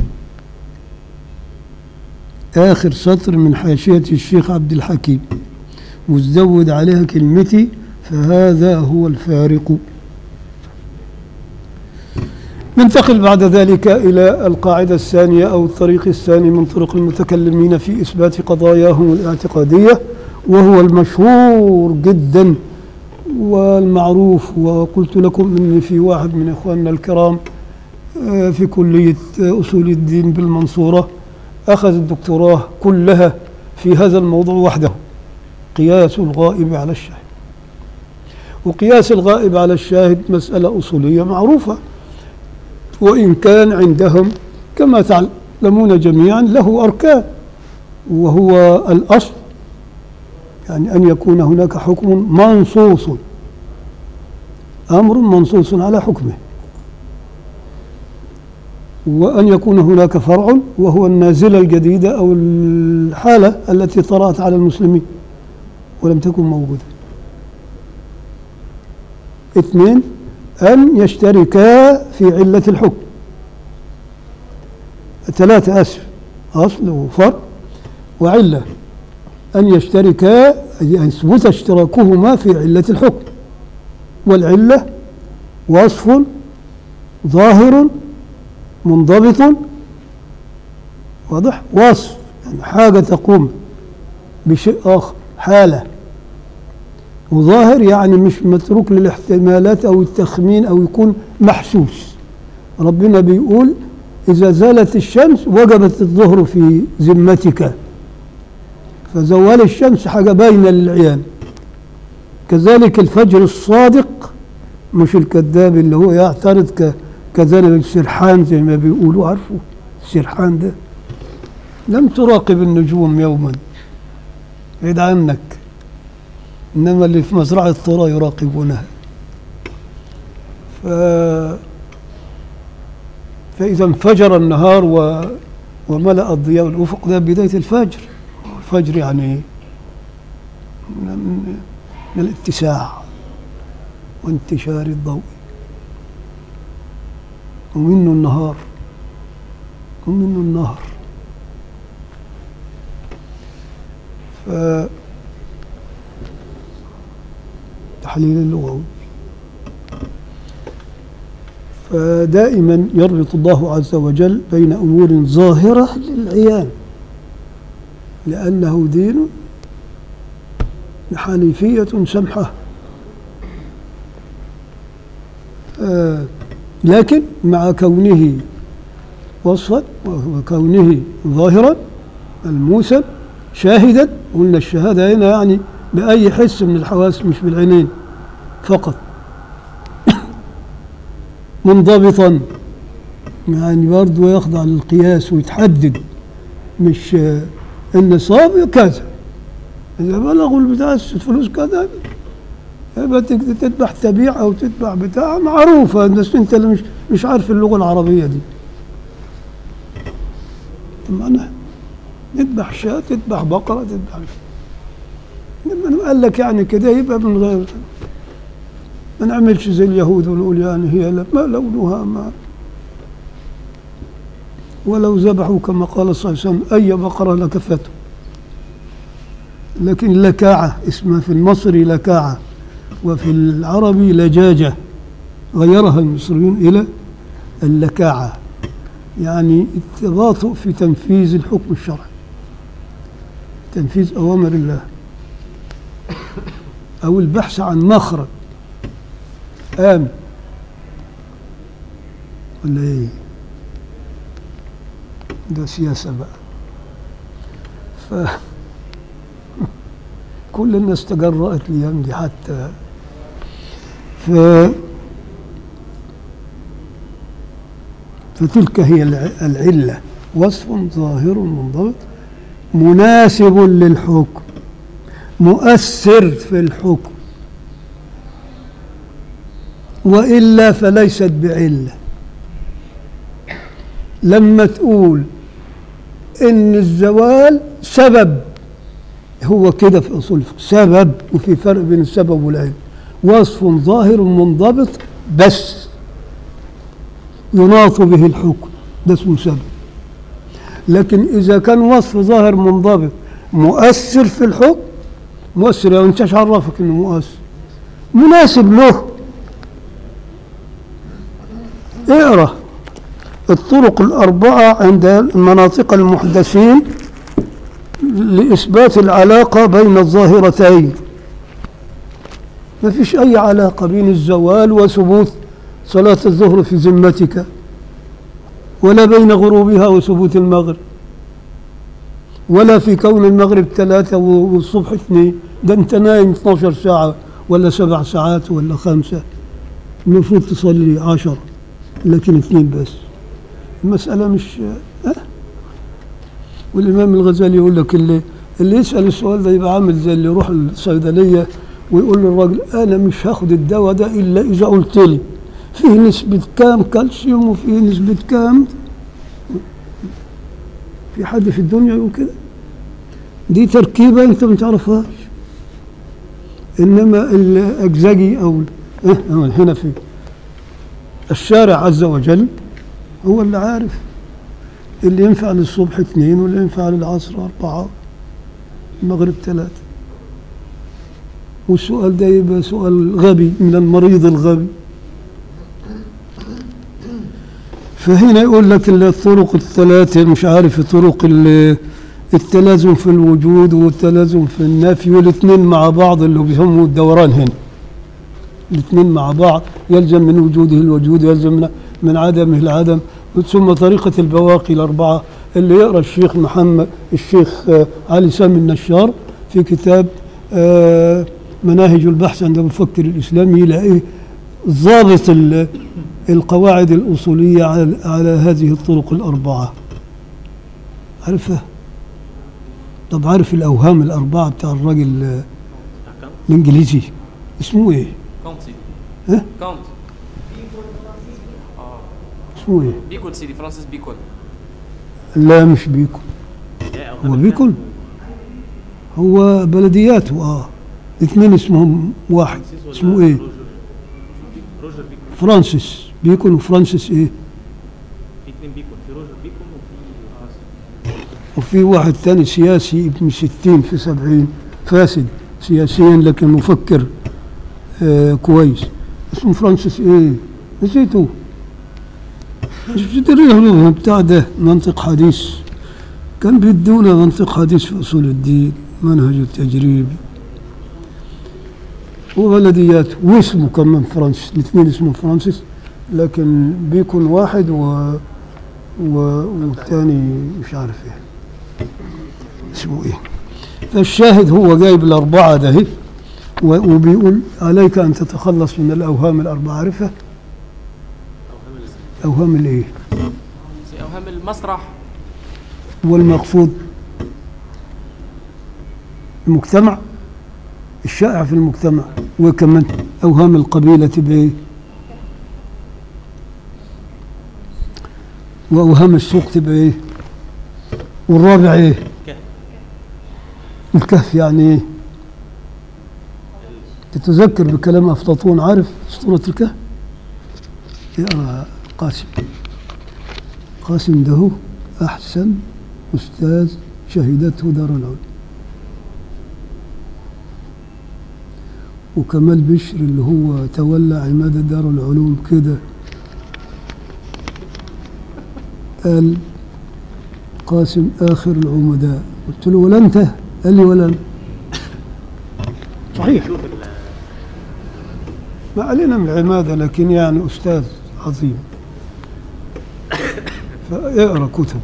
آخر سطر من حاشية الشيخ عبد الحكيم وزود عليها كلمتي فهذا هو الفارق ننتقل بعد ذلك إلى القاعدة الثانية أو الطريق الثاني من طرق المتكلمين في إثبات قضاياهم الاعتقادية وهو المشهور جدا والمعروف وقلت لكم أن في واحد من إخواننا الكرام آه، في كلية آه، أصول الدين بالمنصورة أخذ الدكتوراه كلها في هذا الموضوع وحده قياس الغائب على الشاهد وقياس الغائب على الشاهد مسألة أصولية معروفة وإن كان عندهم كما تعلمون جميعا له أركان وهو الأصل يعني أن يكون هناك حكم منصوص أمر منصوص على حكمه وأن يكون هناك فرع وهو النازلة الجديدة أو الحالة التي طرأت على المسلمين ولم تكن موجودة اثنين أن يشتركا في علة الحكم ثلاثة أسف أصل وفرع وعلة أن يشتركا أي أن يثبت اشتراكهما في علة الحكم والعلة وصف ظاهر منضبط واضح وصف يعني حاجة تقوم بشيء آخر حالة وظاهر يعني مش متروك للاحتمالات أو التخمين أو يكون محسوس ربنا بيقول إذا زالت الشمس وجبت الظهر في ذمتك فزوال الشمس حاجة باينة للعيان كذلك الفجر الصادق مش الكذاب اللي هو يعترض ك كذلك السرحان زي ما بيقولوا عارفه السرحان ده لم تراقب النجوم يوما بعيد عنك إنما اللي في مزرعة الطرى يراقبونها ف... فإذا انفجر النهار و... وملأ الضياء الأفق ده بداية الفجر الفجر يعني من, من الاتساع وانتشار الضوء ومنه النهار ومنه النهر ف تحليل اللغوي فدائما يربط الله عز وجل بين أمور ظاهرة للعيان لأنه دين حنيفية سمحة آه لكن مع كونه وصفا وكونه ظاهرا ملموسا شاهدا قلنا الشهادة هنا يعني بأي حس من الحواس مش بالعينين فقط منضبطا يعني برضه يخضع للقياس ويتحدد مش آه، النصاب كذا إذا بلغوا البتاع الفلوس كذا يبقى تقدر تذبح تبيع أو تذبح بتاع معروفة بس أنت اللي مش مش عارف اللغة العربية دي طب أنا تذبح شاة تذبح بقرة تذبح لما قال لك يعني كده يبقى من غير ما نعملش زي اليهود ونقول يعني هي لا- ما لونها ما ولو ذبحوا كما قال صلى الله عليه وسلم أي بقرة لكفته لكن لكاعة اسمها في المصري لكاعة وفي العربي لجاجة غيرها المصريون إلى اللكاعة يعني التباطؤ في تنفيذ الحكم الشرعي تنفيذ أوامر الله أو البحث عن مخرج آمن ولا إيه؟ ده سياسة بقى ف كل الناس تجرأت الأيام دي حتى ف فتلك هي الع- العلة وصف ظاهر منضبط مناسب للحكم مؤثر في الحكم وإلا فليست بعلة لما تقول إن الزوال سبب هو كده في أصول الفقه سبب وفي فرق بين السبب والعلم وصف ظاهر منضبط بس يناط به الحكم ده اسمه سبب لكن إذا كان وصف ظاهر منضبط مؤثر في الحكم مؤثر يعني انت عرفك انه مؤثر مناسب له اقرا الطرق الأربعة عند المناطق المحدثين لإثبات العلاقة بين الظاهرتين ما فيش أي علاقة بين الزوال وثبوت صلاة الظهر في ذمتك ولا بين غروبها وثبوت المغرب ولا في كون المغرب ثلاثة والصبح اثنين ده انت نايم 12 ساعة ولا سبع ساعات ولا خمسة المفروض تصلي عشر لكن اثنين بس المسألة مش أه؟ والإمام الغزالي يقول لك اللي اللي يسأل السؤال ده يبقى عامل زي اللي يروح الصيدلية ويقول للراجل أنا مش هاخد الدواء ده إلا إذا قلت لي فيه نسبة كام كالسيوم وفيه نسبة كام في حد في الدنيا يقول كده دي تركيبة أنت ما تعرفهاش إنما الأجزجي أو إيه هنا في الشارع عز وجل هو اللي عارف اللي ينفع للصبح اثنين واللي ينفع للعصر أربعة المغرب ثلاثة والسؤال ده يبقى سؤال غبي من المريض الغبي فهنا يقول لك الطرق الثلاثة مش عارف طرق ال- التلازم في الوجود والتلازم في النفي والاثنين مع بعض اللي بيسموا الدوران هنا الاثنين مع بعض يلزم من وجوده الوجود ويلزم من- من عدمه العدم ثم طريقة البواقي الأربعة اللي يقرأ الشيخ محمد الشيخ آه، علي سامي النشار في كتاب آه، مناهج البحث عند المفكر الإسلامي يلاقيه ضابط ال- القواعد الأصولية على, على هذه الطرق الأربعة عارفها طب عارف الأوهام الأربعة بتاع الراجل آه، الإنجليزي اسمه إيه؟ كونت سيدي ها؟ كونت اسمه إيه؟ بيكون سيدي فرانسيس بيكون لا مش بيكون هو بيكون هو بلدياته اه اثنين اسمهم واحد اسمه ايه روجر بيكون فرانسيس بيكون وفرانسيس ايه في اثنين بيكون في روجر بيكون وفي وفي واحد تاني سياسي ابن ستين في سبعين فاسد سياسيا لكن مفكر آه كويس اسمه فرانسيس ايه نسيته مش بتدري له بتاع ده منطق حديث كان بيدونا منطق حديث في اصول الدين منهج التجريب وبلديات واسمه كمان فرانسيس الاثنين اسمه فرانسيس لكن بيكون واحد و... و... والثاني مش عارف ايه اسمه ايه فالشاهد هو جايب الأربعة ده هي، و- وبيقول عليك أن تتخلص من الأوهام الأربعة عارفة أوهام الإيه زي اوهام المسرح والمقصود المجتمع الشائع في المجتمع وكمان أوهام القبيلة بإيه وأوهام السوق تبقى إيه والرابع إيه كهف. الكهف يعني إيه تتذكر بكلام أفلاطون عارف أسطورة الكهف يقرأ قاسم قاسم ده هو أحسن أستاذ شهدته دار العلوم وكمال بشر اللي هو تولى عمادة دار العلوم كده قال قاسم آخر العمداء قلت له ولا أنت قال لي ولا أنا صحيح ما علينا من العمادة لكن يعني أستاذ عظيم فاقرا كتب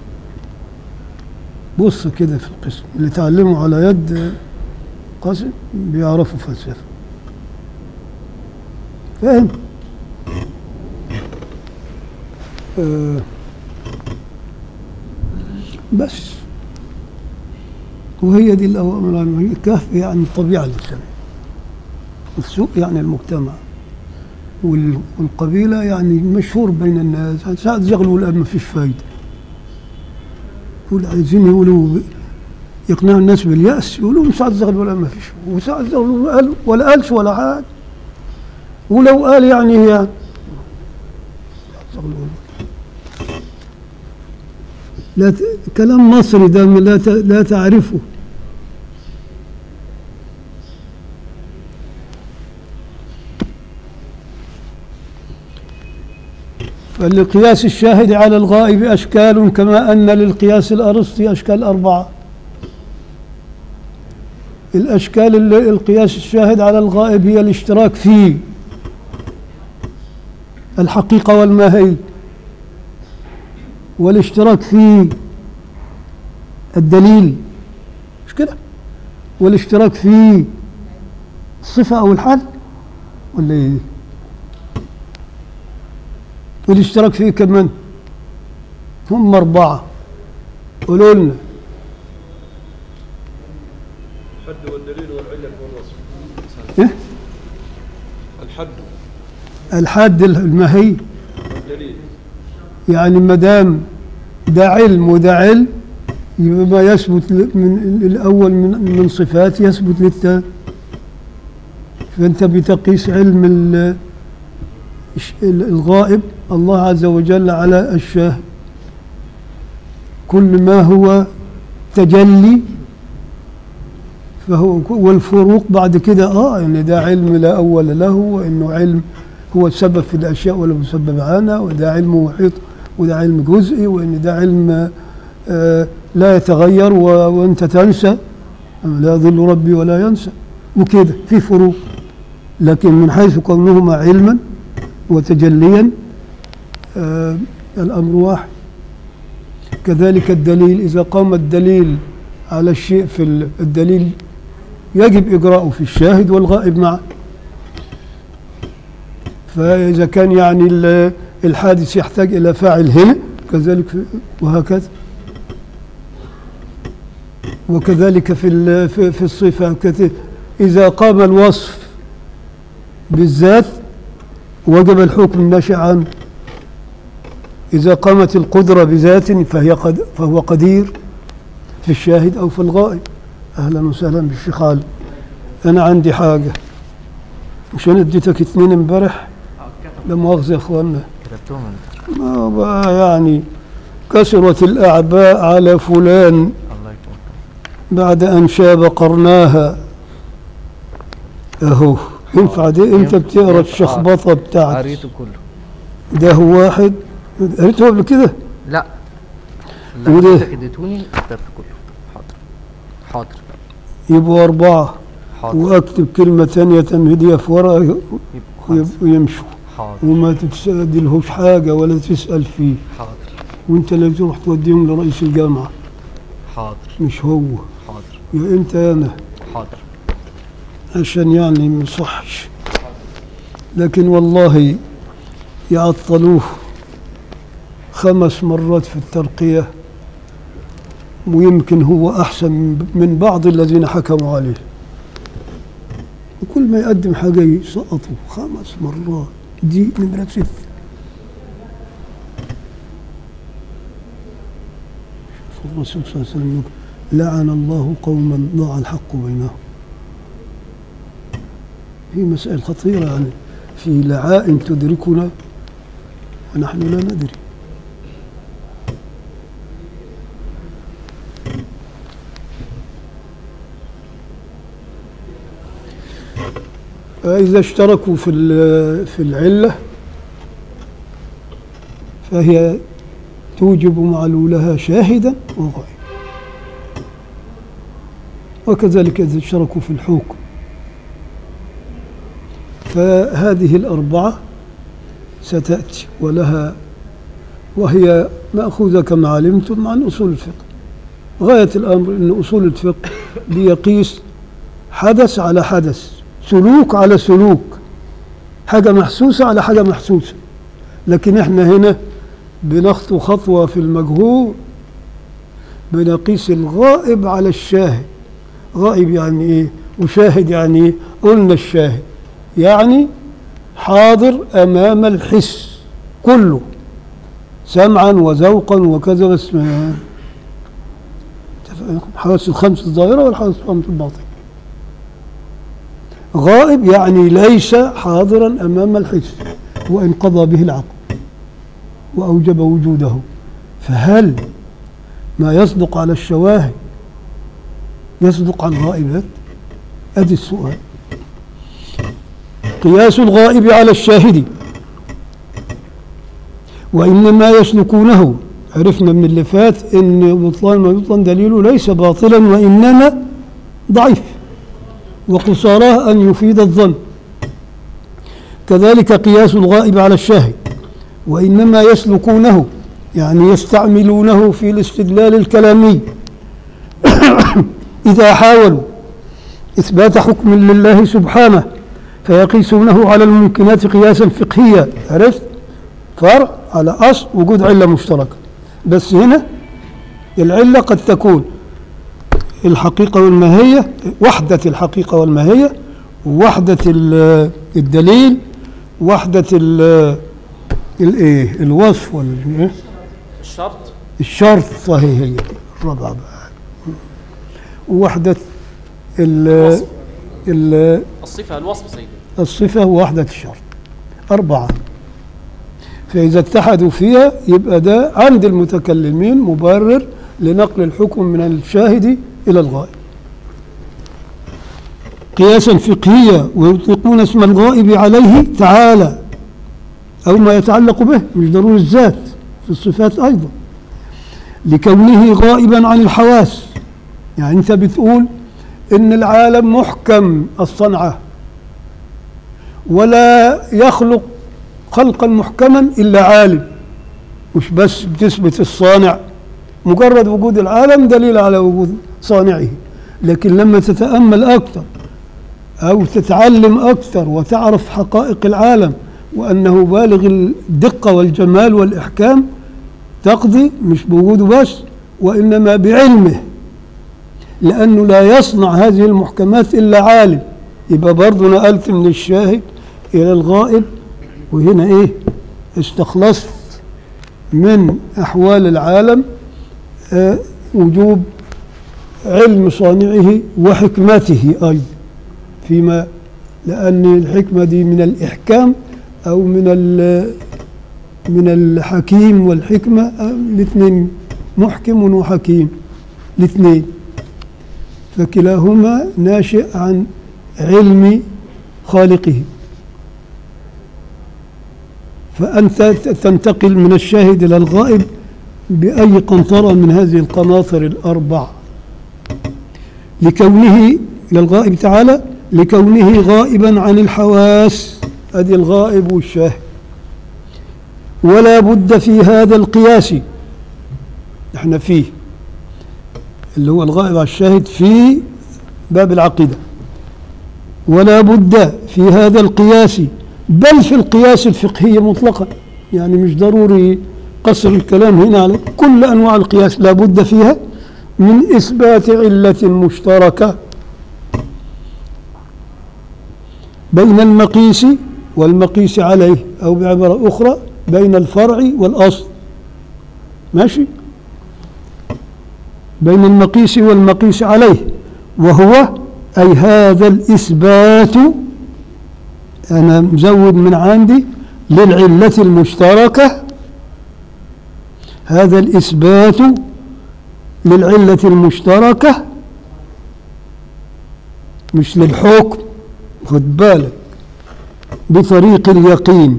بص كده في القسم اللي تعلموا على يد قاسم بيعرفوا فلسفة فاهم آه بس وهي دي الأوامر هي الكهف يعني الطبيعة الإنسانية السوق يعني المجتمع وال- والقبيلة يعني مشهور بين الناس ساعات زغلوا الآن ما فيش فايدة يقول عايزين يقولوا ب- يقنعوا الناس باليأس يقولوا ساعات زغلوا الآن ما فيش وساعات زغلوا قال ولا قالش ولا حاجة ولو قال يعني هي لا ت... كلام مصري ده لا ت... لا تعرفه فالقياس الشاهد على الغائب أشكال كما أن للقياس الأرسطي أشكال أربعة الأشكال اللي القياس الشاهد على الغائب هي الاشتراك في الحقيقة والماهي والاشتراك في الدليل مش كده والاشتراك في الصفة أو الحال ولا إيه والاشتراك فيه كمان هم أربعة قولوا لنا الحد والدليل والعلة والوصف إيه؟ الحد الحد المهي والدليل يعني ما دام ده علم وده علم يبقى ما يثبت ل- من الأول من من صفات يثبت للثاني فأنت بتقيس علم ال- الش- ال- الغائب الله عز وجل على الشاهد كل ما هو تجلي فهو والفروق بعد كده اه ان ده علم لا اول له وانه علم هو السبب في الاشياء ولا مسبب عنها وده علم محيط وده علم جزئي وان ده علم آه لا يتغير و- وانت تنسى لا يضل ربي ولا ينسى وكده في فروق لكن من حيث كونهما علما وتجليا آه الامر واحد كذلك الدليل اذا قام الدليل على الشيء في ال- الدليل يجب إجراؤه في الشاهد والغائب معه فإذا كان يعني ال- الحادث يحتاج إلى فاعل هنا كذلك في وهكذا وكذلك في ال- في في الصفة كت- إذا قام الوصف بالذات وجب الحكم الناشئ عنه إذا قامت القدرة بذات فهي قد فهو قدير في الشاهد أو في الغائب أهلا وسهلا بالشيخ علي أنا عندي حاجة مش أنا اديتك اتنين امبارح لا مؤاخذة يا إخوانا كتبتهم انت ما بقى يعني كثرت الأعباء على فلان الله يكرمك بعد أن شاب قرناها أهو ينفع دي أنت ينفع- بتقرا ينفع. الشخبطة بتاعتك قريته كله ده هو واحد قريته قبل كده لا وده؟ لا انت اديتوني كتبت كله حاضر حاضر يبقوا أربعة حاضر وأكتب كلمة ثانية تمهيدية في ورقة يبقى خلاص. ويب- ويمشوا حاضر وما تتسألهوش حاجة ولا تسأل فيه حاضر وانت اللي تروح توديهم لرئيس الجامعة حاضر مش هو حاضر يا انت يا انا حاضر عشان يعني ما يصحش لكن والله يعطلوه خمس مرات في الترقية ويمكن هو أحسن من بعض الذين حكموا عليه وكل ما يقدم حاجة يسقطوا خمس مرات دي نمرة ست شوف الرسول صلى الله عليه وسلم يقول لعن الله قوما ضاع الحق بينهم هي مسائل خطيرة يعني في لعائن تدركنا ونحن لا ندري فإذا اشتركوا في ال- في العلة فهي توجب معلولها شاهدا وغائبا وكذلك إذا اشتركوا في الحكم فهذه الأربعة ستأتي ولها وهي مأخوذة كما علمتم عن أصول الفقه غاية الأمر أن أصول الفقه بيقيس حدث على حدث سلوك على سلوك حاجة محسوسة على حاجة محسوسة لكن احنا هنا بنخطو خطوة في المجهول بنقيس الغائب على الشاهد غائب يعني ايه وشاهد يعني ايه قلنا الشاهد يعني حاضر امام الحس كله سمعا وذوقا وكذا بس ما حواس الخمس الظاهره والحواس الخمس الباطنه غائب يعني ليس حاضرا أمام الحس وإن قضى به العقل وأوجب وجوده فهل ما يصدق على الشواهد يصدق على الغائبات أدي السؤال قياس الغائب على الشاهد وإنما يسلكونه عرفنا من اللي فات إن بطلان ما يبطلن دليله ليس باطلا وإنما ضعيف وقصاراه أن يفيد الظن كذلك قياس الغائب على الشاهد وإنما يسلكونه يعني يستعملونه في الاستدلال الكلامي إذا حاولوا إثبات حكم لله سبحانه فيقيسونه على الممكنات قياسا فقهيا عرفت فرع على أصل وجود علة مشتركة بس هنا العلة قد تكون الحقيقة والماهية وحدة الحقيقة والماهية وحدة ال- الدليل وحدة ال- الايه الوصف ولا إيه؟ الشرط الشرط صحيح هي الرابعة بقى وحدة ال الوصف. ال الصفة الوصف سيدي الصفة ووحدة الشرط أربعة فإذا اتحدوا فيها يبقى ده عند المتكلمين مبرر لنقل الحكم من الشاهد إلى الغائب قياسا فقهيا ويطلقون اسم الغائب عليه تعالى أو ما يتعلق به مش ضروري الذات في الصفات أيضا لكونه غائبا عن الحواس يعني أنت بتقول إن العالم محكم الصنعة ولا يخلق خلقا محكما إلا عالم مش بس بتثبت الصانع مجرد وجود العالم دليل على وجود صانعه لكن لما تتأمل أكثر أو تتعلم أكثر وتعرف حقائق العالم وأنه بالغ الدقة والجمال والإحكام تقضي مش بوجوده بس وإنما بعلمه لأنه لا يصنع هذه المحكمات إلا عالم يبقى برضه نقلت من الشاهد إلى الغائب وهنا إيه استخلصت من أحوال العالم آه وجوب علم صانعه وحكمته أيضا فيما لأن الحكمة دي من الإحكام أو من ال- من الحكيم والحكمة آه، الاثنين محكم وحكيم الاثنين فكلاهما ناشئ عن علم خالقه فأنت تنتقل من الشاهد إلى الغائب بأي قنطرة من هذه القناطر الأربع لكونه للغائب تعالى لكونه غائبا عن الحواس أدي الغائب والشاهد ولا بد في هذا القياس احنا فيه اللي هو الغائب على الشاهد في باب العقيدة ولا بد في هذا القياس بل في القياس الفقهي مطلقا يعني مش ضروري قصر الكلام هنا على كل أنواع القياس لا بد فيها من إثبات علة مشتركة بين المقيس والمقيس عليه أو بعبارة أخرى بين الفرع والأصل ماشي بين المقيس والمقيس عليه وهو أي هذا الإثبات أنا مزود من عندي للعلة المشتركة هذا الإثبات للعلة المشتركة مش للحكم خد بالك بطريق اليقين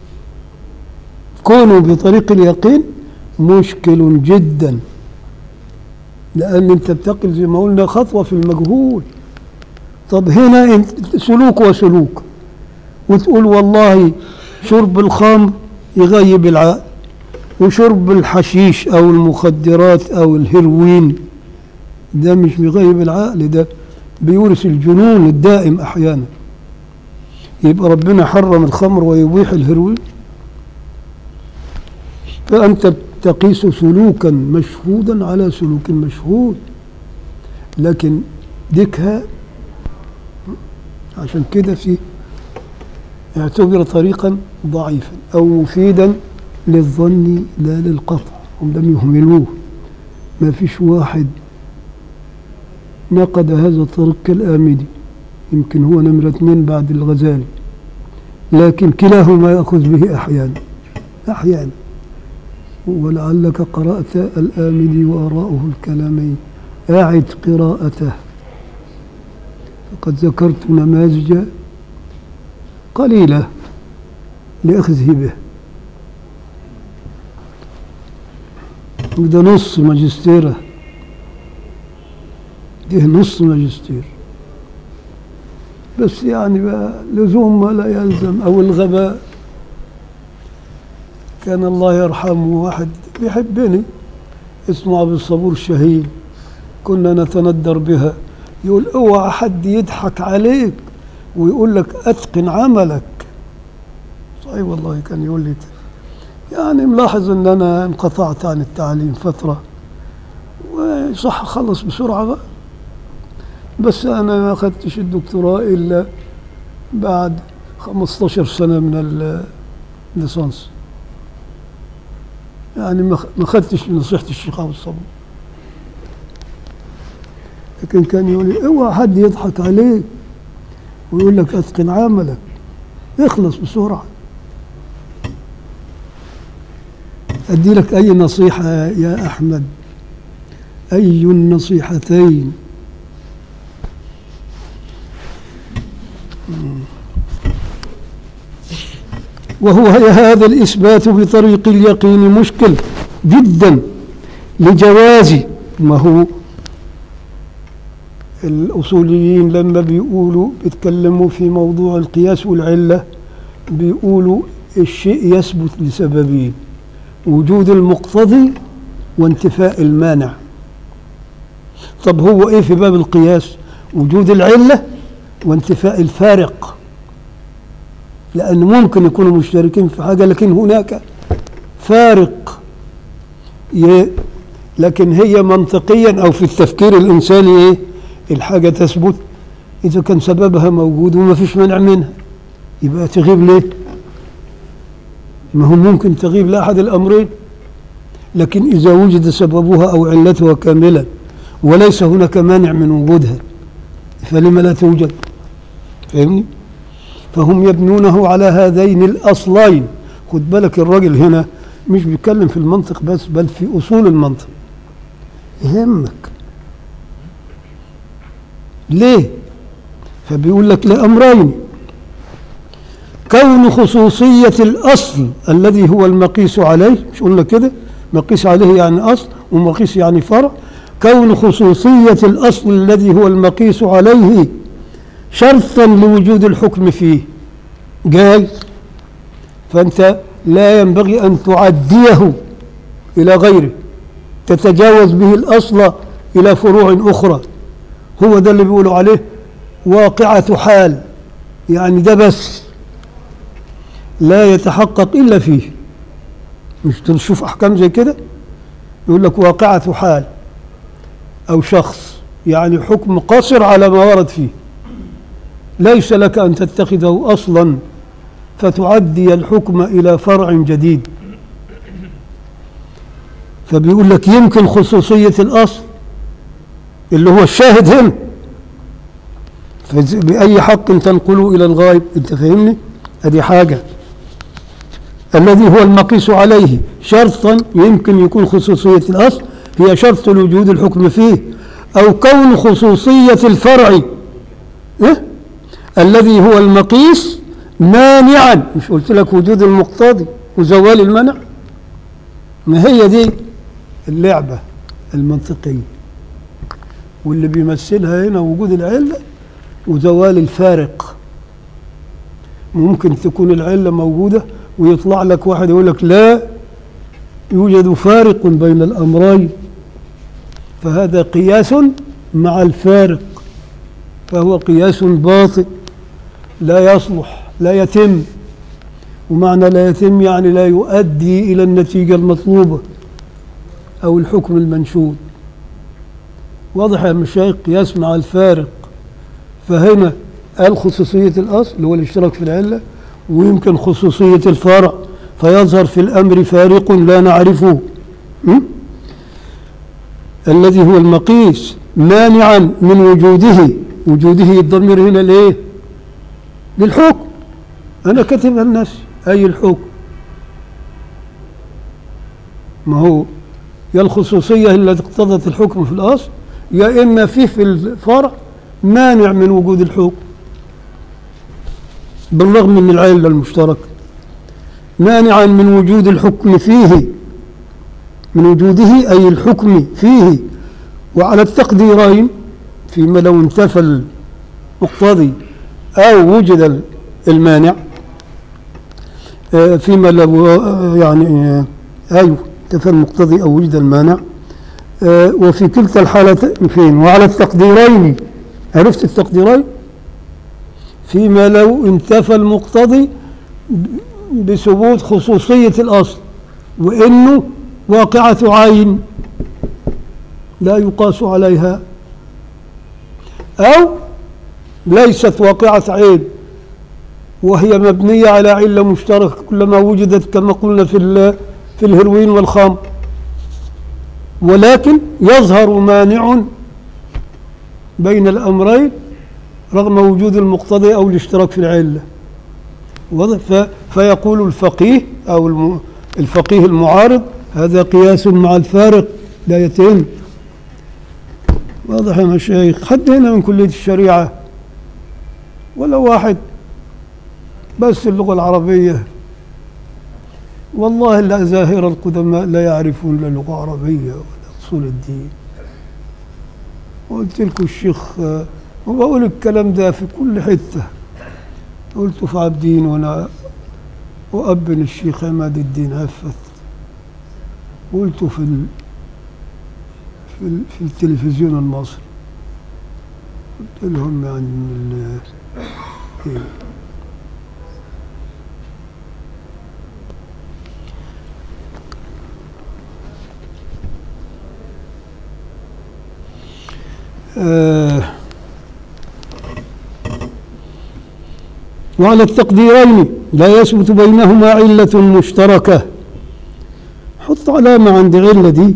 كونه بطريق اليقين مشكل جدا لأن أنت بتقل زي ما قلنا خطوة في المجهول طب هنا انت- سلوك وسلوك وتقول والله شرب الخمر يغيب العقل وشرب الحشيش أو المخدرات أو الهيروين ده مش بيغيب العقل ده بيورث الجنون الدائم أحيانا يبقى ربنا حرم الخمر ويبيح الهيروين فأنت تقيس سلوكا مشهودا على سلوك مشهود لكن ديكها عشان كده في اعتبر طريقا ضعيفا أو مفيدا للظن لا للقطع هم لم يهملوه ما فيش واحد نقد هذا الطريق كالآمدي يمكن هو نمرة اثنين بعد الغزالي لكن كلاهما يأخذ به أحيانا أحيانا ولعلك قرأت الآمدي وآراؤه الكلامين أعد قراءته فقد ذكرت نماذج قليلة لأخذه به وده نص ماجستيره ده نص ماجستير بس يعني بقى لزوم ما لا يلزم أو الغباء كان الله يرحمه واحد بيحبني اسمه عبد الصبور الشهيد كنا نتندر بها يقول اوعى حد يضحك عليك ويقول لك اتقن عملك صحيح والله كان يقول لي كده. يعني ملاحظ ان انا انقطعت عن التعليم فتره وصح اخلص بسرعه بقى بس انا ما اخذتش الدكتوراه الا بعد 15 سنه من الليسانس يعني ما خ- ما اخذتش نصيحه الشيخ عبد الصبور لكن كان يقول لي اوعى حد يضحك عليك ويقول لك اتقن عملك اخلص بسرعه ادي لك اي نصيحه يا احمد اي النصيحتين وهو هذا الإثبات بطريق اليقين مشكل جدا لجواز ما هو الأصوليين لما بيقولوا بيتكلموا في موضوع القياس والعلة بيقولوا الشيء يثبت لسببين وجود المقتضي وانتفاء المانع طب هو ايه في باب القياس وجود العلة وانتفاء الفارق لأن ممكن يكونوا مشتركين في حاجة لكن هناك فارق ي- لكن هي منطقيا أو في التفكير الإنساني إيه؟ الحاجة تثبت إذا كان سببها موجود وما فيش منع منها يبقى تغيب ليه؟ ما هو ممكن تغيب لأحد الأمرين لكن إذا وجد سببها أو علتها كاملا وليس هناك مانع من وجودها فلما لا توجد فاهمني؟ فهم يبنونه على هذين الأصلين خد بالك الراجل هنا مش بيتكلم في المنطق بس بل في أصول المنطق يهمك ليه فبيقول لك لأمرين كون خصوصية الأصل الذي هو المقيس عليه مش قلنا كده مقيس عليه يعني أصل ومقيس يعني فرع كون خصوصية الأصل الذي هو المقيس عليه شرطا لوجود الحكم فيه جايز فأنت لا ينبغي أن تعديه إلى غيره تتجاوز به الأصل إلى فروع أخرى هو ده اللي بيقولوا عليه واقعة حال يعني ده بس لا يتحقق إلا فيه مش تشوف أحكام زي كده يقول لك واقعة حال أو شخص يعني حكم قصر على ما ورد فيه ليس لك أن تتخذه أصلا فتعدي الحكم إلى فرع جديد فبيقول لك يمكن خصوصية الأصل اللي هو الشاهد هنا فز- بأي حق تنقله إلى الغايب أنت فاهمني هذه حاجة الذي هو المقيس عليه شرطا يمكن يكون خصوصية الأصل هي شرط لوجود الحكم فيه أو كون خصوصية الفرع إيه؟ الذي هو المقيس مانعا مش قلت لك وجود المقتضي وزوال المنع ما هي دي اللعبة المنطقية واللي بيمثلها هنا وجود العلة وزوال الفارق ممكن تكون العلة موجودة ويطلع لك واحد يقول لك لا يوجد فارق بين الأمرين فهذا قياس مع الفارق فهو قياس باطل لا يصلح لا يتم ومعنى لا يتم يعني لا يؤدي إلى النتيجة المطلوبة أو الحكم المنشود واضح يا مشايخ قياس مع الفارق فهنا قال خصوصية الأصل اللي هو الاشتراك في العلة ويمكن خصوصية الفرع فيظهر في الأمر فارق لا نعرفه م? الذي هو المقيس مانعا من وجوده وجوده الضمير هنا ليه للحكم أنا كاتبها لنفسي أي الحكم ما هو يا الخصوصية التي اقتضت الحكم في الأصل يا إما فيه في الفرع مانع من وجود الحكم بالرغم من العلة المشتركة مانعا من وجود الحكم فيه من وجوده أي الحكم فيه وعلى التقديرين فيما لو انتفى المقتضي أو وجد المانع آه، فيما لو آه، يعني آه، أيوه انتفى المقتضي أو وجد المانع آه، وفي كلتا الحالتين فين وعلى التقديرين عرفت التقديرين فيما لو انتفى المقتضي ب- بثبوت خصوصية الأصل وإنه واقعة عين لا يقاس عليها أو ليست واقعة عين وهي مبنية على علة مشتركة كلما وجدت كما قلنا في ال- في الهيروين والخمر ولكن يظهر مانع بين الأمرين رغم وجود المقتضي أو الاشتراك في العلة واضح؟ ف- فيقول الفقيه أو الم- الفقيه المعارض هذا قياس مع الفارق لا يتم واضح يا مشايخ حد هنا من كلية الشريعة ولا واحد بس اللغة العربية والله لا زاهر القدماء لا يعرفون لا لغة عربية ولا أصول الدين قلت لكم الشيخ آه، وبقول الكلام ده في كل حتة قلت في عابدين وأنا أؤبن الشيخ عماد الدين عفت قلت في ال... في, ال... في التلفزيون المصري قلت لهم يعني ال... إيه. آه وعلى التقديرين لا يثبت بينهما علة مشتركة حط علامة عند علة دي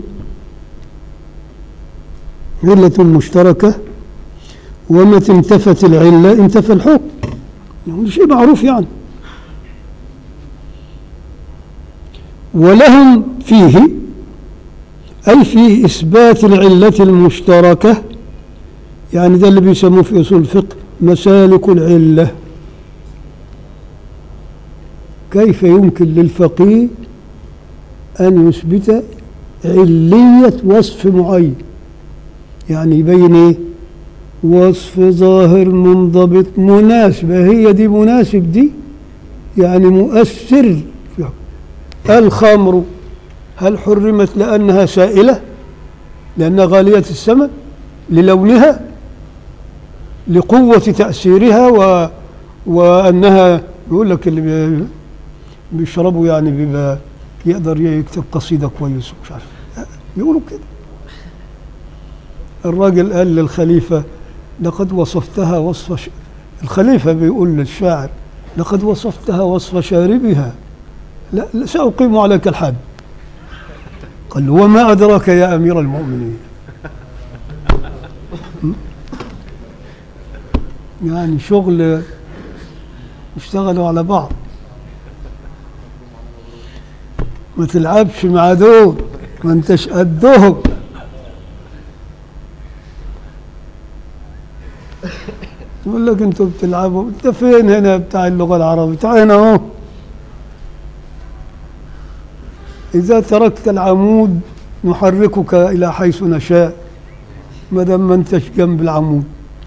علة مشتركة ومتى انتفت العلة انتفى الحكم يعني شيء معروف يعني ولهم فيه أي في إثبات العلة المشتركة يعني ده اللي بيسموه في أصول الفقه مسالك العلة كيف يمكن للفقيه أن يثبت علية وصف معين يعني يبين إيه وصف ظاهر منضبط مناسبة هي دي مناسب دي يعني مؤثر في الخمر هل حرمت لأنها سائلة لأنها غالية الثمن للونها لقوة تأثيرها و... وأنها يقول لك اللي بي... بيشربوا يعني بيبقى يقدر يكتب قصيدة كويس ومش عارف يقولوا كده الراجل قال للخليفة لقد وصفتها وصف ش... الخليفة بيقول للشاعر لقد وصفتها وصف شاربها لا, لا سأقيم عليك الحد قال له وما أدراك يا أمير المؤمنين يعني شغل اشتغلوا على بعض ما تلعبش مع دول ما انتش قدهم يقول لك انتوا بتلعبوا انت فين هنا بتاع اللغه العربيه تعال هنا اهو اذا تركت العمود نحركك الى حيث نشاء ما دام ما انتش جنب العمود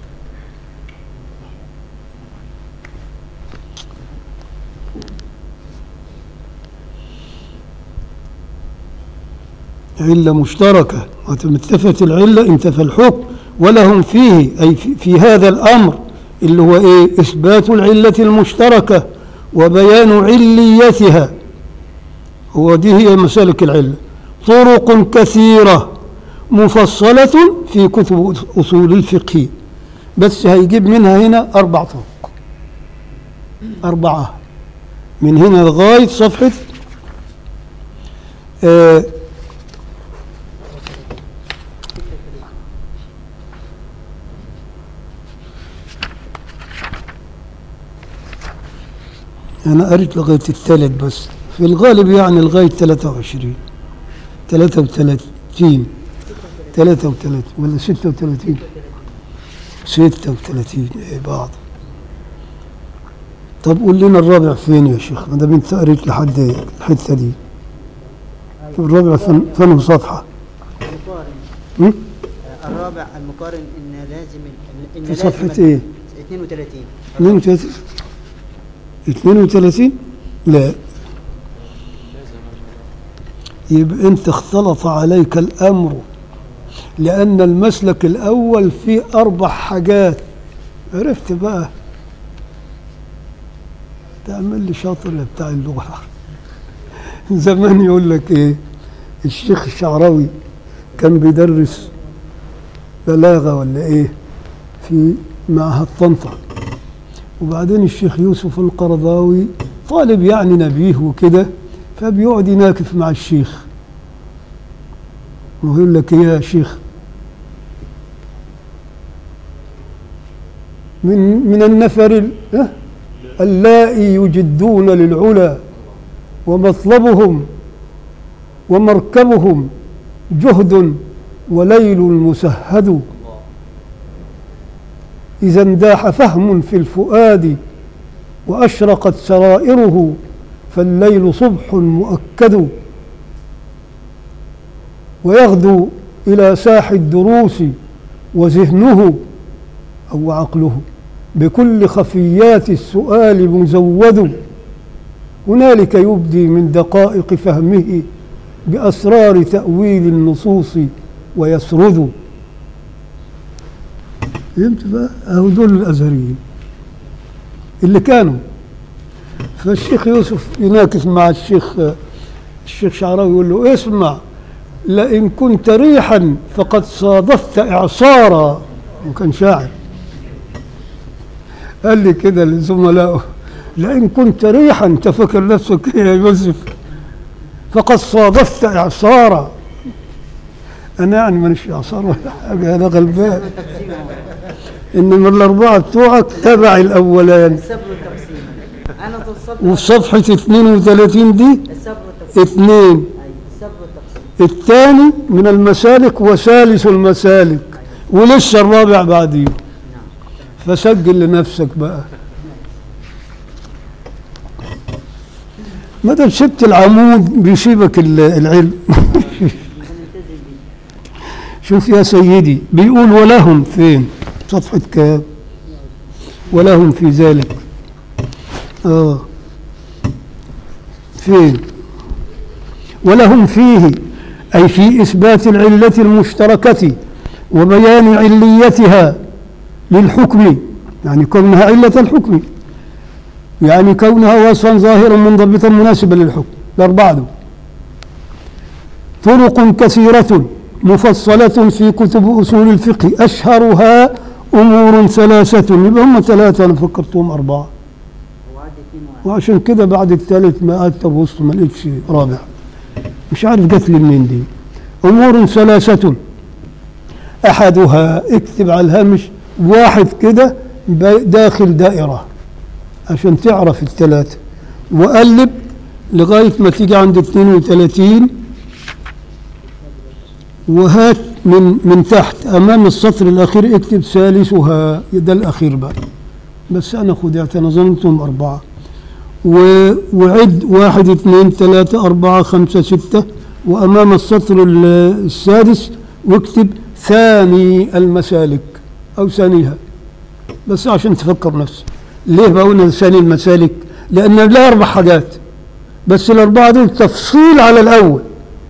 علة مشتركة وتمتفت العلة انتفى الحكم ولهم فيه أي في, في هذا الأمر اللي هو إيه إثبات العلة المشتركة وبيان عليتها ودي هي مسالك العلة طرق كثيرة مفصلة في كتب أصول الفقه بس هيجيب منها هنا أربع طرق أربعة من هنا لغاية صفحة آه أنا قريت لغاية الثالث بس في الغالب يعني لغاية 23 33 33 ولا 36 36 ايه بعض طب قول لنا الرابع فين يا شيخ ما دام انت قريت لحد الحته دي الرابع فين فين صفحه المقارن م? آه، الرابع المقارن ان لازم ان في لازم صفحه ايه 32 32 32 لا يبقى انت اختلط عليك الامر لان المسلك الاول فيه اربع حاجات عرفت بقى تعمل لي شاطر يا بتاع اللغه زمان يقول لك ايه الشيخ الشعراوي كان بيدرس بلاغه ولا ايه في معهد طنطا وبعدين الشيخ يوسف القرضاوي طالب يعني نبيه وكده فبيقعد يناكف مع الشيخ ويقول لك إيه يا شيخ من من النفر ال- ها؟ اللائي يجدون للعلا ومطلبهم ومركبهم جهد وليل مسهد إذا انداح فهم في الفؤاد وأشرقت سرائره فالليل صبح مؤكد ويغدو إلى ساح الدروس وذهنه أو عقله بكل خفيات السؤال مزود هنالك يبدي من دقائق فهمه بأسرار تأويل النصوص ويسرد فهمت بقى؟ أهو دول الأزهريين اللي كانوا فالشيخ يوسف يناكف مع الشيخ الشيخ شعراوي يقول له اسمع لئن كنت ريحا فقد صادفت إعصارا وكان شاعر قال لي كده لزملائه لئن كنت ريحا انت فاكر نفسك إيه يا يوسف فقد صادفت إعصارا أنا يعني مانيش إعصار ولا حاجة أنا غلبان إنما الأربعة بتوعك تبع الأولاني الصبر والتقسيم انا تصبت وفي صفحة 32 دي الصبر والتقسيم اثنين أيوة، الصبر والتقسيم الثاني من المسالك وثالث المسالك ولسه الرابع بعديه فسجل لنفسك بقى ما دام سبت العمود بيسيبك ال- العلم شوف يا سيدي بيقول ولهم فين صفحة كام ولهم في ذلك اه فين ولهم فيه أي في إثبات العلة المشتركة وبيان عليتها للحكم يعني كونها علة الحكم يعني كونها وصفا ظاهرا منضبطا مناسبا للحكم الأربعة دول طرق كثيرة مفصلة في كتب أصول الفقه أشهرها أمور ثلاثة يبقى هم ثلاثة أنا فكرتهم أربعة وعد اثنين واحد وعشان كده بعد الثالث ما قعدت ابص ما لقيتش رابع مش عارف جت لي منين دي امور ثلاثه احدها اكتب على الهامش واحد كده با- داخل دائره عشان تعرف الثلاثه وقلب لغايه ما تيجي عند 32 وهات من من تحت امام السطر الاخير اكتب ثالثها ده الاخير بقى بس انا خدعت انا ظننتهم اربعه و- وعد واحد اثنين ثلاثة أربعة خمسة ستة وأمام السطر ال- السادس واكتب ثاني المسالك أو ثانيها بس عشان تفكر نفسك ليه بقول ثاني المسالك لأن لها أربع حاجات بس الأربعة دول تفصيل على الأول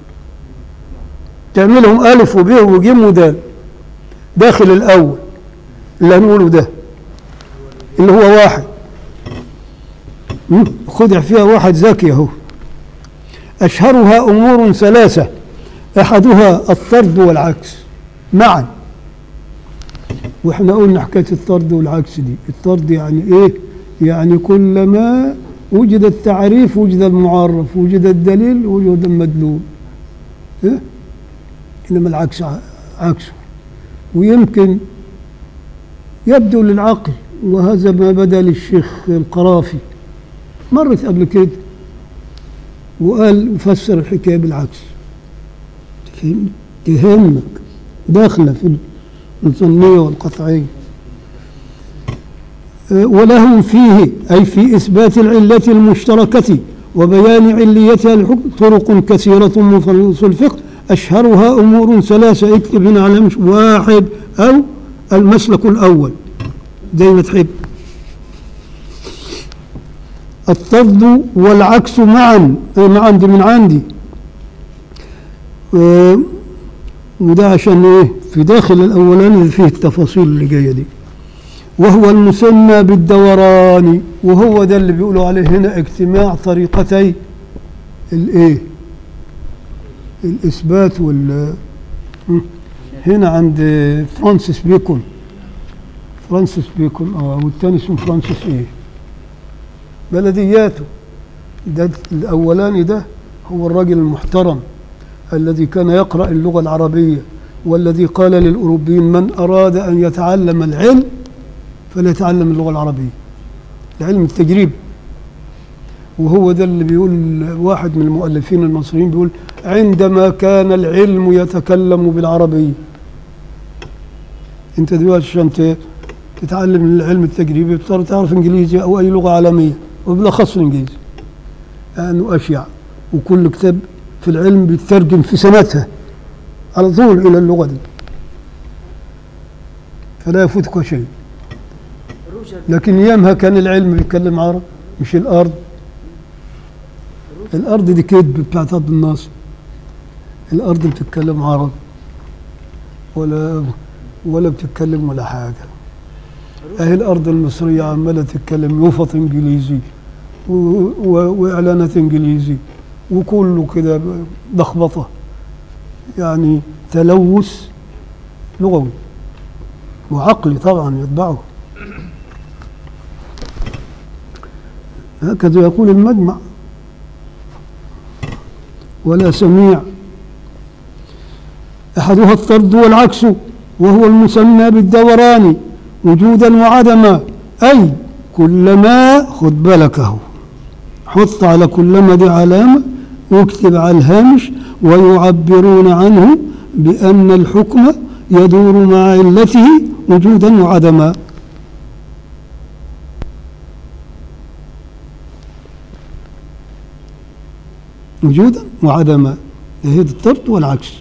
تعملهم ألف وب وجيم ودال داخل الأول اللي هنقوله ده اللي هو واحد مم؟ خدع فيها واحد ذكي اهو أشهرها أمور ثلاثة أحدها الطرد والعكس معا واحنا قلنا حكاية الطرد والعكس دي الطرد يعني ايه يعني كلما وجد التعريف وجد المعرف وجد الدليل وجد المدلول إيه؟ إنما العكس ع- عكسه ويمكن يبدو للعقل وهذا ما بدا للشيخ القرافي مرت قبل كده وقال وفسر الحكاية بالعكس تفهمني تهمك داخلة في الظنية والقطعية أه، ولهم فيه أي في إثبات العلة المشتركة وبيان عليتها الحكم طرق كثيرة من فصول الفقه أشهرها أمور ثلاثة اكتب هنا على مش واحد أو المسلك الأول زي ما تحب الطرد والعكس معا أي معا دي من عندي و- وده عشان ايه في داخل الاولاني اللي فيه التفاصيل اللي جايه دي وهو المسمى بالدوران وهو ده اللي بيقولوا عليه هنا اجتماع طريقتي الايه الاثبات وال م. هنا عند فرانسيس بيكون فرانسيس بيكون اه والتاني اسمه فرانسيس ايه بلدياته ده الاولاني ده هو الراجل المحترم الذي كان يقرأ اللغة العربية والذي قال للأوروبيين من أراد أن يتعلم العلم فليتعلم اللغة العربية العلم التجريب وهو ده اللي بيقول واحد من المؤلفين المصريين بيقول عندما كان العلم يتكلم بالعربية انت دلوقتي عشان ت- تتعلم العلم التجريبي بتضطر تعرف انجليزي او اي لغة عالمية وبالاخص الانجليزي لانه اشيع وكل كتاب في العلم بيترجم في سنتها على طول الى اللغة دي فلا يفوتك شيء روجر لكن ايامها كان العلم بيتكلم عربي مش الارض الارض دي كذب بتاعت عبد الناصر الارض بتتكلم عربي ولا ولا بتتكلم ولا حاجه اهي الارض المصريه عماله تتكلم يفط انجليزي و- و- واعلانات انجليزي وكله كده لخبطه يعني تلوث لغوي وعقلي طبعا يتبعه هكذا يقول المجمع ولا سميع أحدها الطرد والعكس وهو المسمى بالدوران وجودا وعدما أي كلما خد بالك اهو حط على كلما دي علامة واكتب على الهامش ويعبرون عنه بأن الحكم يدور مع علته وجودا وعدما وجودا وعدما هي الطرد والعكس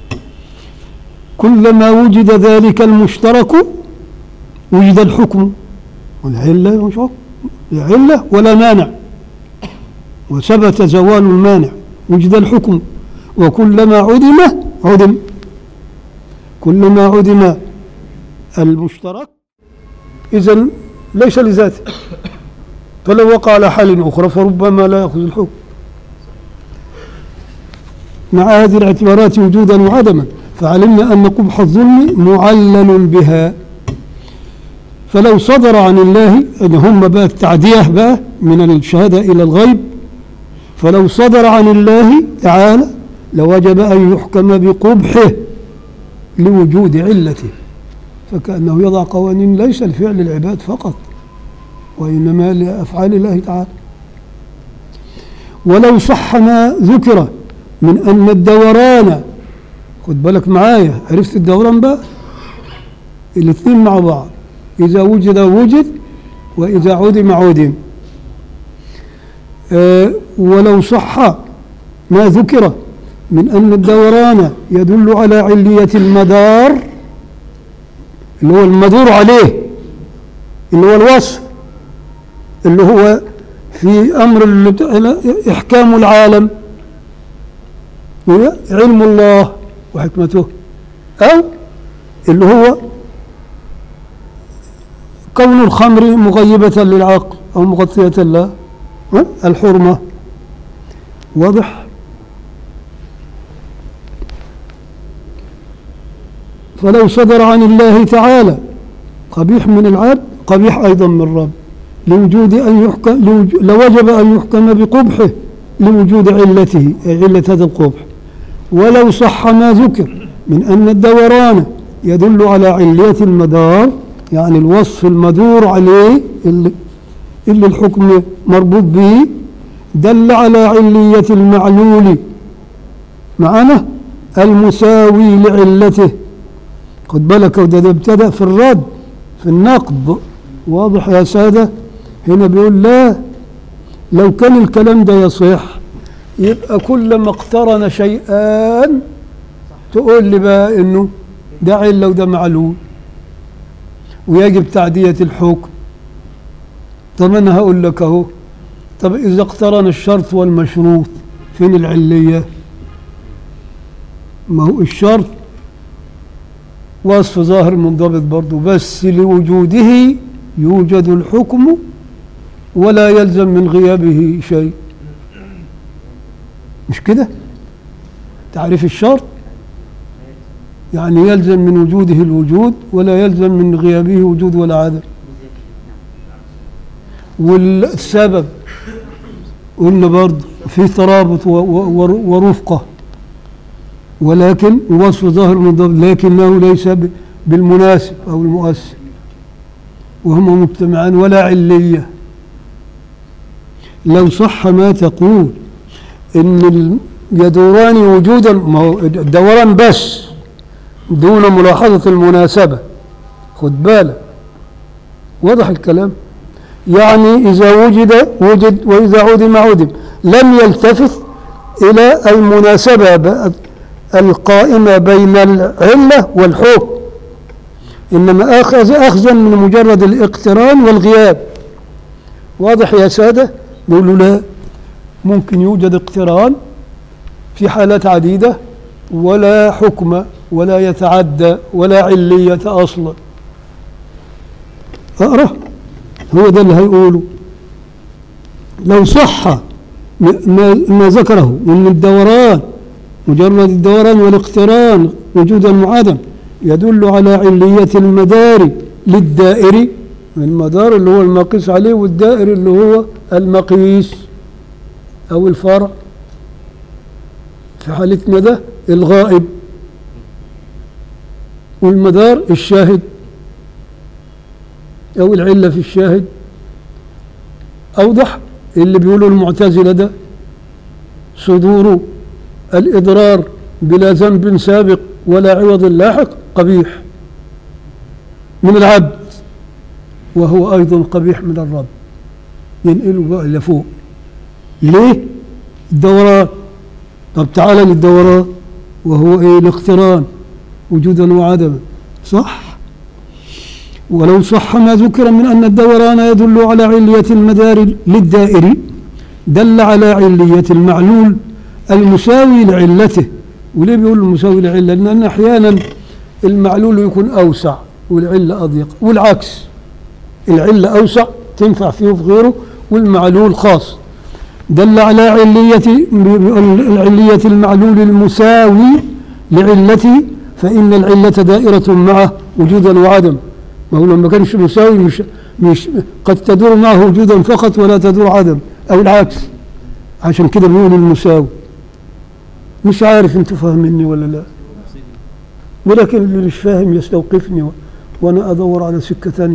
كلما وجد ذلك المشترك وجد الحكم والعلة مش حكم لا علة ولا مانع وثبت زوال المانع وجد الحكم وكلما عدم عدم كلما عدم المشترك إذا ليس لذاته فلو وقع على حال أخرى فربما لا يأخذ الحكم مع هذه الاعتبارات وجودا وعدما فعلمنا أن قبح الظلم معلل بها فلو صدر عن الله أن هم بقى التعدية بقى من الشهادة إلى الغيب فلو صدر عن الله تعالى لوجب أن يحكم بقبحه لوجود علته فكأنه يضع قوانين ليس لفعل العباد فقط وإنما لأفعال الله تعالى ولو صح ما ذكر من أن الدوران خد بالك معايا عرفت الدوران بقى الاثنين مع بعض إذا وجد وجد وإذا عدم عدم آه ولو صح ما ذكر من أن الدوران يدل على علية المدار اللي هو المدور عليه اللي هو الوصف اللي هو في أمر ال- إحكام العالم هو علم الله وحكمته أو اللي هو كون الخمر مغيبة للعقل أو مغطية له ها؟ الحرمة واضح فلو صدر عن الله تعالى قبيح من العبد قبيح أيضا من الرب لوجود أن يحكم لوج- لوجب أن يحكم بقبحه لوجود علته أي علة هذا القبح ولو صح ما ذكر من أن الدوران يدل على علية المدار يعني الوصف المدور عليه اللي اللي الحكم مربوط به دل على علية المعلول معنا المساوي لعلته خد بالك وده ده ابتدأ في الرد في النقد واضح يا سادة هنا بيقول لا لو كان الكلام ده يصح يبقى كلما اقترن شيئان تقول لي بقى انه ده علة وده معلول ويجب تعدية الحكم طب انا هقول لك اهو طب اذا اقترن الشرط والمشروط فين العلية ما هو الشرط وصف ظاهر منضبط برضه بس لوجوده يوجد الحكم ولا يلزم من غيابه شيء مش كده تعريف الشرط يعني يلزم من وجوده الوجود ولا يلزم من غيابه وجود ولا عدم والسبب قلنا برضه في ترابط و- و- ورفقة ولكن وصف ظاهر منضبط لكنه ليس ب- بالمناسب أو المؤثر وهما مجتمعان ولا علية لو صح ما تقول إن ال- يدوران وجودا ما هو الدوران بس دون ملاحظة المناسبة خد بالك واضح الكلام يعني إذا وجد وجد وإذا عدم عدم لم يلتفت إلى المناسبة ب- القائمة بين العلة والحكم إنما أخذ أخذا من مجرد الاقتران والغياب واضح يا سادة بيقولوا لا ممكن يوجد اقتران في حالات عديدة ولا حكم ولا يتعدى ولا علية أصلا أقرأ هو ده اللي هيقوله لو صح ما, ما- ما ذكره من الدوران مجرد الدوران والاقتران وجودا وعدم يدل على علية المدار للدائر المدار اللي هو المقيس عليه والدائر اللي هو المقيس أو الفرع في حالتنا ده الغائب والمدار الشاهد أو العلة في الشاهد أوضح اللي بيقولوا المعتزلة ده صدور الإضرار بلا ذنب سابق ولا عوض لاحق قبيح من العبد وهو أيضا قبيح من الرب ينقله بقى لفوق ليه؟ الدوران طب تعالى للدوران وهو ايه الاقتران وجودا وعدما صح ولو صح ما ذكر من أن الدوران يدل على علية المدار للدائر دل على علية المعلول المساوي لعلته وليه بيقول المساوي لعلة لأن أحيانا المعلول يكون أوسع والعلة أضيق والعكس العلة أوسع تنفع فيه وفي غيره والمعلول خاص دل على علية العلية المعلول المساوي لعلته فإن العلة دائرة معه وجودا وعدم ما هو لما كانش مساوي مش مش قد تدور معه وجودا فقط ولا تدور عدم أو العكس عشان كده بيقول المساوي مش عارف انتوا فاهميني ولا لا ولكن اللي مش فاهم يستوقفني و- وانا ادور على سكه ثانيه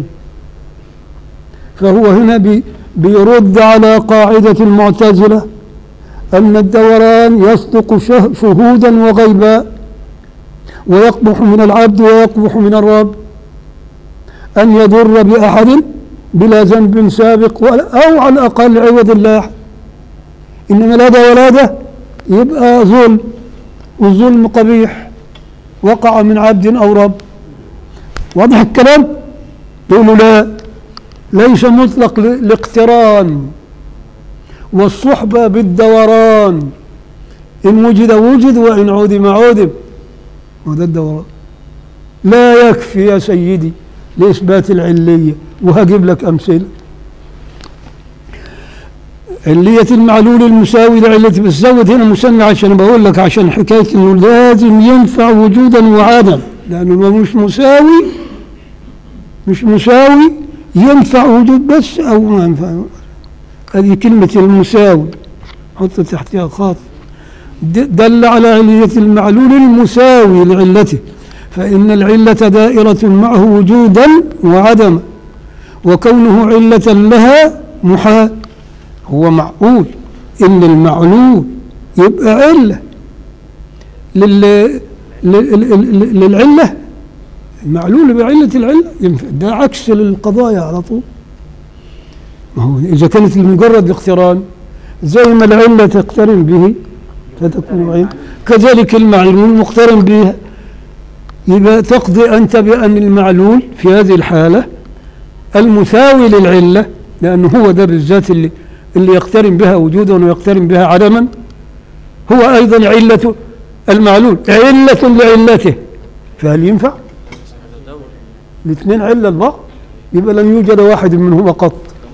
فهو هنا بي بيرد على قاعده المعتزله ان الدوران يصدق شه- شهودا وغيبا ويقبح من العبد ويقبح من الرب ان يضر باحد بلا ذنب سابق ولا- او على الاقل عوض الله انما لا ده ولا ده يبقى ظلم والظلم قبيح وقع من عبد أو رب واضح الكلام يقولوا لا ليس مطلق ل- الاقتران والصحبة بالدوران إن وجد وجد وإن عدم عدم وده الدوران لا يكفي يا سيدي لإثبات العلية وهجيب لك أمثلة علية المعلول المساوي لعلة بس زود هنا مسمى عشان بقول لك عشان حكاية انه لازم ينفع وجودا وعدم لانه لو مش مساوي مش مساوي ينفع وجود بس او ما ينفع هذه كلمة المساوي حط تحتها خاط د- دل على علية المعلول المساوي لعلته فإن العلة دائرة معه وجودا وعدما وكونه علة لها محال هو معقول ان المعلول يبقى علة لل... لل... لل... للعلة المعلول يبقى علة العلة ينفع ده عكس للقضايا على طول ما هو إذا كانت لمجرد الاقتران زي ما العلة تقترن به فتكون عين كذلك المعلول مقترن بها يبقى تقضي أنت بأن المعلول في هذه الحالة المساوي للعلة لأنه هو ده بالذات اللي اللي يقترن بها وجودا ويقترن بها عدما هو أيضا علة المعلول علة لعلته فهل ينفع؟ الاثنين علة لبعض يبقى لم يوجد واحد منهما قط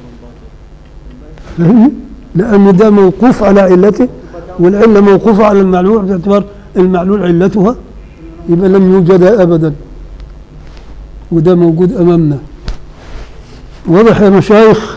فهمني؟ لأن ده موقوف على علته والعلة موقوفة على المعلول باعتبار المعلول علتها يبقى لم يوجد أبدا وده موجود أمامنا واضح يا مشايخ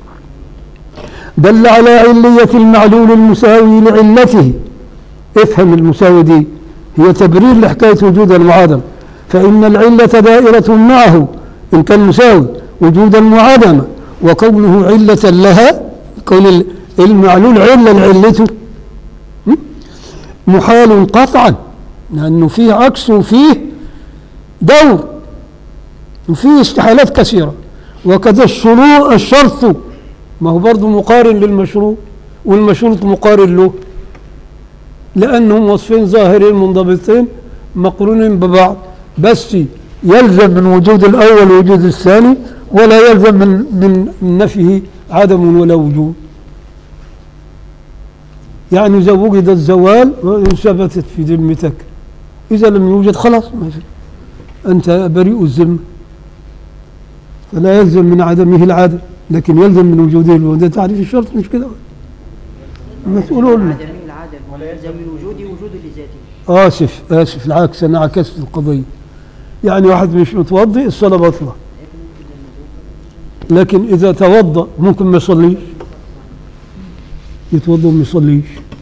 دل على علية المعلول المساوي لعلته افهم المساوي دي هي تبرير لحكاية وجود المعادم فإن العلة دائرة معه إن كان مساوي وجودا وعدما وكونه علة لها كون المعلول علة لعلته م? محال قطعا لأنه فيه عكس وفيه دور وفيه استحالات كثيرة وكذا الشروط الشرط ما هو برضه مقارن للمشروط والمشروط مقارن له لأنهم وصفين ظاهرين منضبطين مقرونين ببعض بس يلزم من وجود الأول وجود الثاني ولا يلزم من من من نفيه عدم ولا وجود يعني إذا وجد الزوال ثبتت في ذمتك إذا لم يوجد خلاص ما في أنت بريء الذمة فلا يلزم من عدمه العدم لكن يلزم من وجوده الوجود ده تعريف الشرط مش كده ما تقولوا لنا عدمي العدم ولا يلزم من وجودي وجود لذاته آسف آسف العكس أنا عكست القضية يعني واحد مش متوضي الصلاة باطلة لكن إذا توضأ ممكن ما يصليش يتوضأ وما يصليش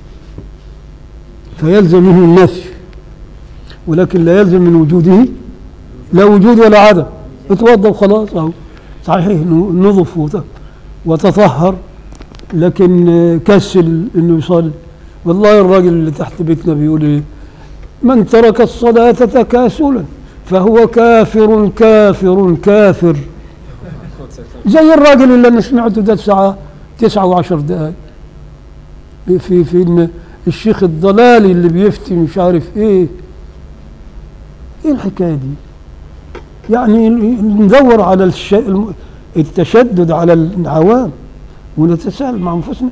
فيلزمه النفي ولكن لا يلزم من وجوده لا وجود ولا عدم اتوضأ وخلاص أهو صحيح إنه نظف وت- وتطهر لكن آه، كسل إنه يصلي والله الراجل اللي تحت بيتنا بيقول إيه من ترك الصلاة تكاسلا فهو كافر كافر كافر زي الراجل اللي انا سمعته ده الساعة تسعة وعشر دقائق في في إن الشيخ الضلالي اللي بيفتي مش عارف ايه ايه الحكاية دي يعني ندور على الش... الم- التشدد على العوام ونتساءل مع انفسنا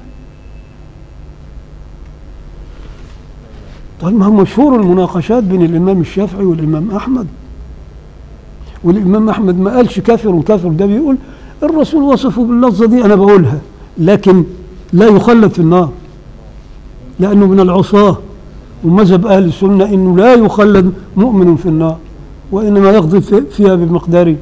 طيب ما هو مشهور المناقشات بين الامام الشافعي والامام احمد والامام احمد ما قالش كافر وكافر ده بيقول الرسول وصفه باللفظه دي انا بقولها لكن لا يخلد في النار لانه من العصاه ومذهب اهل السنه انه لا يخلد مؤمن في النار وانما يقضي في- فيها بمقداره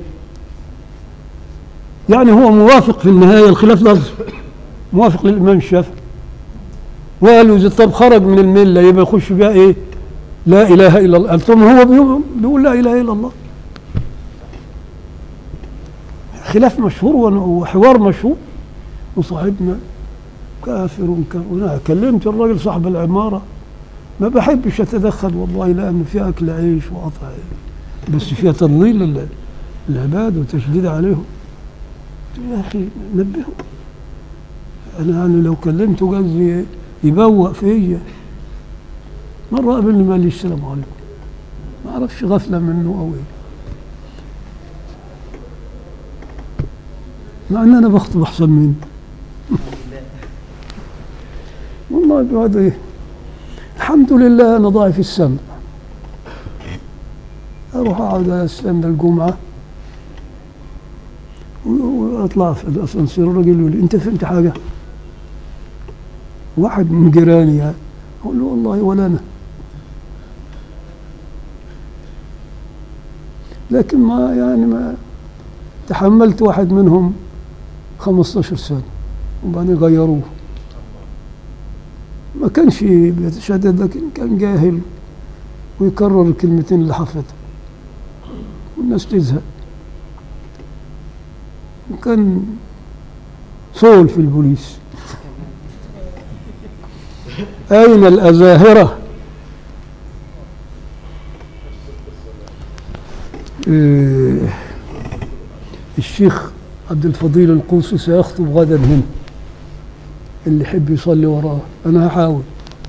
يعني هو موافق في النهايه الخلاف لفظ موافق للامام الشافعي وقالوا اذا طب خرج من المله يبقى يخش بها ايه؟ لا اله الا الله قلت لهم هو بيقول- بيقول لا اله الا الله خلاف مشهور ون- وحوار مشهور وصاحبنا كافر كافر انا كلمت الراجل صاحب العماره ما بحبش اتدخل والله لان فيها اكل عيش وقطع عيش بس فيها تضليل لل- العباد وتشديد عليهم قلت له يا اخي نبهه انا يعني لو كلمته قال لي يبوق فيا مره قابلني قال لي السلام عليكم ما اعرفش غفله منه او ايه مع ان انا بخطب احسن منه والله بيقعد ايه الحمد لله انا ضاعف السمع اروح اقعد استنى الجمعه و- واطلع في الاسانسير الراجل يقول لي انت فهمت حاجه؟ واحد من جيراني يعني اقول له والله ولا انا لكن ما يعني ما تحملت واحد منهم 15 سنه وبعدين غيروه ما كانش بيتشدد لكن كان جاهل ويكرر الكلمتين اللي حفظها والناس تزهق وكان طول في البوليس أين الأزاهرة إيه، الشيخ عبد الفضيل القوسي سيخطب غدا هنا اللي يحب يصلي وراه أنا هحاول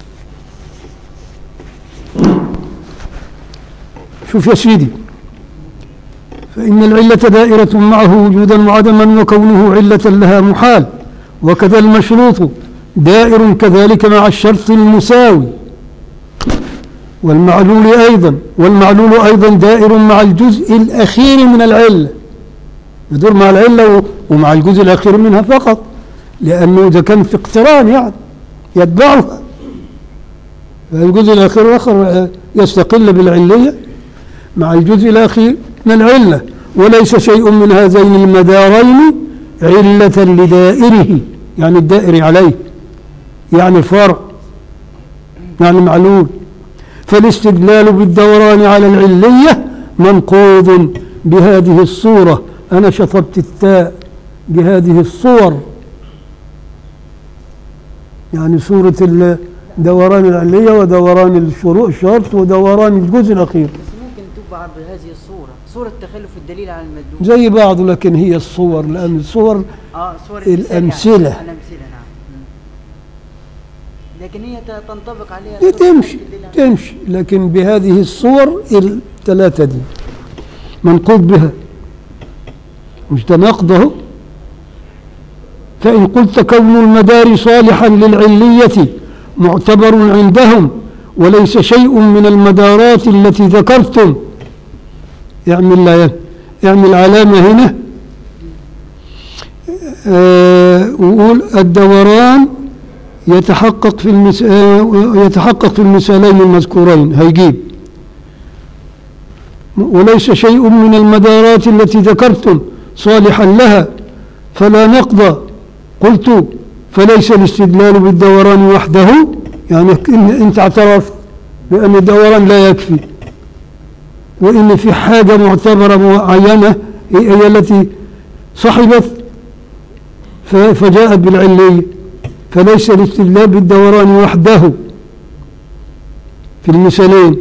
شوف يا سيدي فإن العلة دائرة معه وجودا وعدما وكونه علة لها محال وكذا المشروط دائر كذلك مع الشرط المساوي والمعلول أيضا والمعلول أيضا دائر مع الجزء الأخير من العلة يدور مع العلة و- ومع الجزء الأخير منها فقط لأنه إذا كان في اقتران يعني يتبعها فالجزء الأخير الآخر آه، يستقل بالعلية مع الجزء الأخير من العلة وليس شيء من هذين المدارين علة لدائره يعني الدائر عليه يعني فرع يعني معلول فالاستدلال بالدوران على العلية منقوض بهذه الصورة أنا شطبت التاء بهذه الصور يعني صورة ال- دوران العلية ودوران الشروط الشرط ودوران الجزء الأخير بس ممكن تبقى بهذه الصورة صورة تخلف الدليل على المدلول زي بعض لكن هي الصور لأن الصور اه صور الأمثلة. يعني. الأمثلة نعم مم. لكن هي ت- تنطبق عليها صورة تمشي الدليل على- تمشي لكن بهذه الصور الثلاثة دي منقوض بها مش تناقضه فإن قلت كون المدار صالحا للعلية معتبر عندهم وليس شيء من المدارات التي ذكرتم اعمل لا اعمل علامة هنا آه وقول الدوران يتحقق في المس... آه، يتحقق في المثالين المذكورين هيجيب وليس شيء من المدارات التي ذكرتم صالحا لها فلا نقضى قلت فليس الاستدلال بالدوران وحده يعني إن انت اعترفت بأن الدوران لا يكفي وإن في حاجة معتبرة معينة هي هي التي صحبت ف- فجاءت بالعلية فليس الاستدلال بالدوران وحده في المثالين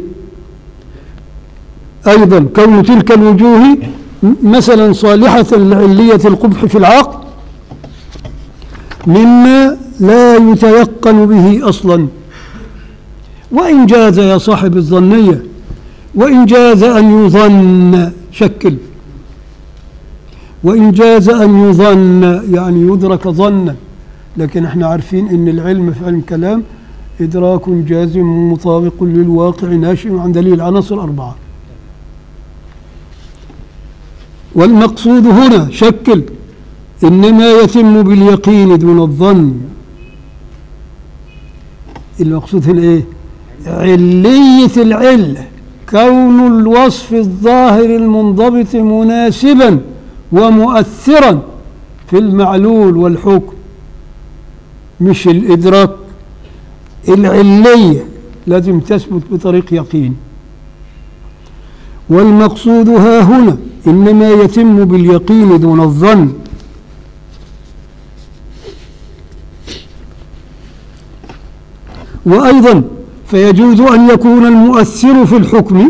أيضا كون تلك الوجوه م- مثلا صالحة لعلية القبح في العقل مما لا يتيقن به أصلا وإن جاز يا صاحب الظنية وإن جاز أن يظن شكل وإن جاز أن يظن يعني يدرك ظنا لكن احنا عارفين ان العلم في علم كلام إدراك جازم مطابق للواقع ناشئ عن دليل العناصر أربعة والمقصود هنا شكل إنما يتم باليقين دون الظن المقصود هنا إيه علية العلة كون الوصف الظاهر المنضبط مناسبا ومؤثرا في المعلول والحكم مش الإدراك العلية لازم تثبت بطريق يقين والمقصود ها هنا إنما يتم باليقين دون الظن وأيضا فيجوز أن يكون المؤثر في الحكم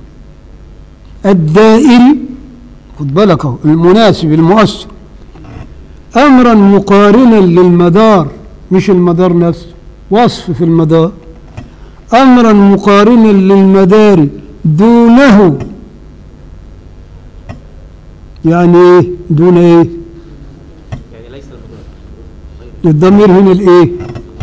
الدائري خد بالك أهو، المناسب المؤثر أمرا مقارنا للمدار مش المدار نفسه وصف في المدار أمرا مقارنا للمدار دونه يعني إيه دون إيه يعني ليس المدار الضمير هنا الإيه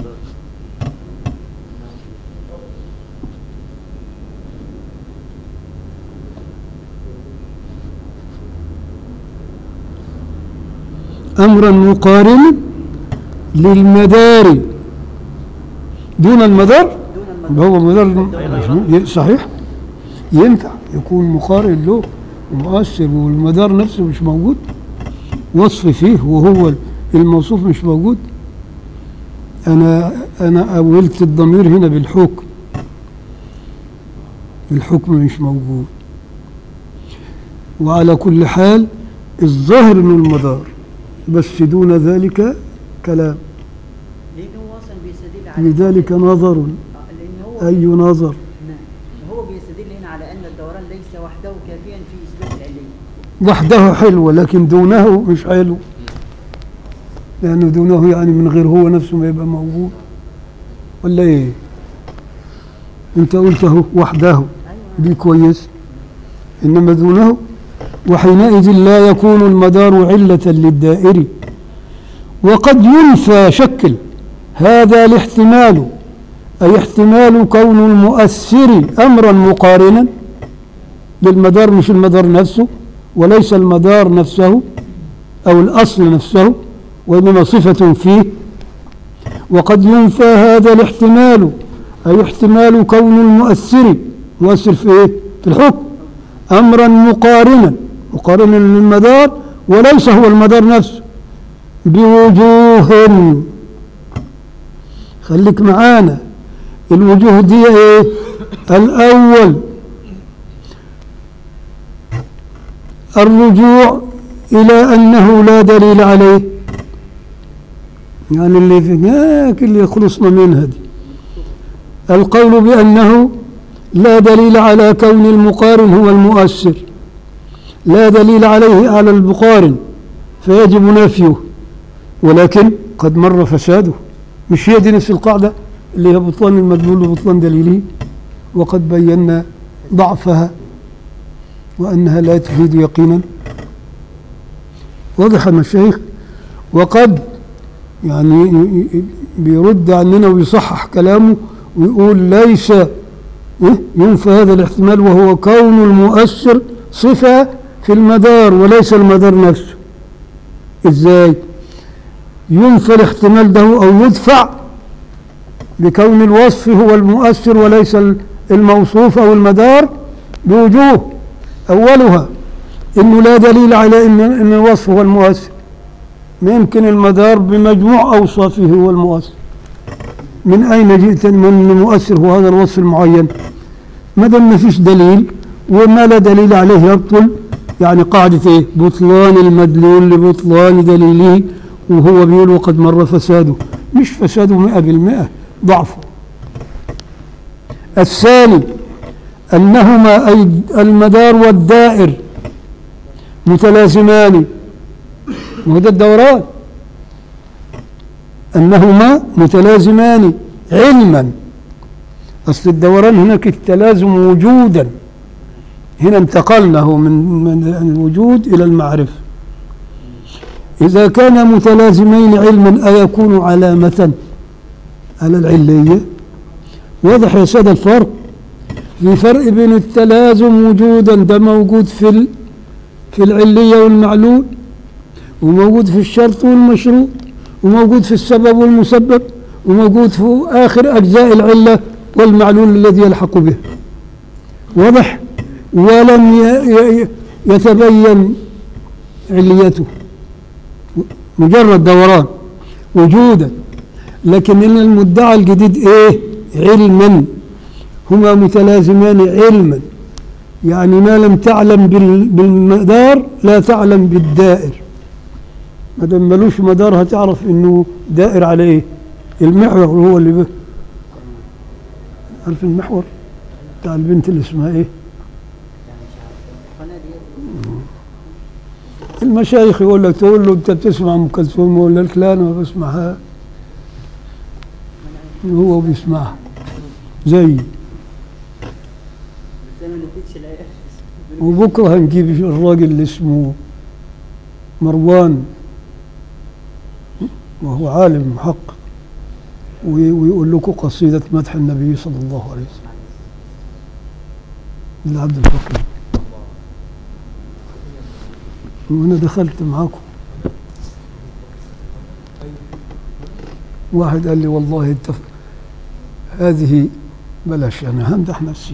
أمرا مقارنا للمدار دون المدار دون المدار هو مدار صحيح ينفع يكون مقارن له ومؤثر والمدار نفسه مش موجود وصف فيه وهو الموصوف مش موجود أنا أنا أولت الضمير هنا بالحكم الحكم مش موجود وعلى كل حال الظاهر من المدار بس دون ذلك كلام لأنه هو أصلا بيستدل على لذلك نظر آه، لأن هو أي نظر نعم. هو بيستدل هنا على أن الدوران ليس وحده كافيا في إثبات العلية وحده حلو لكن دونه مش حلو لأنه دونه يعني من غير هو نفسه ما يبقى موجود ولا إيه أنت قلته وحده دي كويس إنما دونه وحينئذ لا يكون المدار علة للدائر وقد ينفى شكل هذا الاحتمال أي احتمال كون المؤثر أمرا مقارنا للمدار مش المدار نفسه وليس المدار نفسه أو الأصل نفسه وإنما صفة فيه وقد ينفى هذا الاحتمال أي احتمال كون المؤثر مؤثر في إيه؟ في الحكم أمرا مقارنا مقارنا للمدار وليس هو المدار نفسه بوجوه خليك معانا الوجوه دي ايه الأول الرجوع إلى أنه لا دليل عليه يعني اللي في هناك اللي خلصنا منها دي القول بأنه لا دليل على كون المقارن هو المؤثر لا دليل عليه على المقارن فيجب نفيه ولكن قد مر فساده مش هي دي نفس القاعدة اللي هي بطلان المدلول وبطلان دليله وقد بينا ضعفها وأنها لا تفيد يقينا واضح يا مشايخ وقد يعني ي- ي- بيرد عننا ويصحح كلامه ويقول ليس إيه؟ ينفى هذا الاحتمال وهو كون المؤثر صفة في المدار وليس المدار نفسه ازاي ينفى الاحتمال ده او يدفع بكون الوصف هو المؤثر وليس ال- الموصوف او المدار بوجوه اولها انه لا دليل على ان ان الوصف هو المؤثر ما يمكن المدار بمجموع اوصافه هو المؤثر من اين جئت من المؤثر هو هذا الوصف المعين ما دام ما فيش دليل وما لا دليل عليه يبطل يعني قاعدة ايه بطلان المدلول لبطلان دليله وهو بيقول وقد مر فساده مش فساده مئة بالمئة ضعفه الثاني أنهما أي المدار والدائر متلازمان وهذا الدوران أنهما متلازمان علما أصل الدوران هناك التلازم وجودا هنا انتقلناه من من الوجود إلى المعرفة إذا كان متلازمين علما أيكون علامة على العلية واضح يا سادة الفرق في فرق بين التلازم وجودا ده موجود في ال- في العلية والمعلول وموجود في الشرط والمشروط وموجود في السبب والمسبب وموجود في آخر أجزاء العلة والمعلول الذي يلحق به واضح ولم ي- ي- يتبين عليته مجرد دوران وجودا لكن إن المدعى الجديد إيه علما هما متلازمان علما يعني ما لم تعلم بال- بالمدار لا تعلم بالدائر ما دام ملوش مدار هتعرف انه دائر على ايه المحور هو اللي به عارف المحور بتاع البنت اللي اسمها ايه القناة دي المشايخ يقول لك تقول له انت بتسمع ام كلثوم يقول لك لا انا ما بسمعها هو بيسمعها زي بس أنا ما نفيتش الآية وبكره هنجيب الراجل اللي اسمه مروان وهو عالم محقق وي- ويقول لكم قصيدة مدح النبي صلى الله عليه وسلم لعبد الفقير وأنا دخلت معاكم واحد قال لي والله انت هذه بلاش أنا همدح نفسي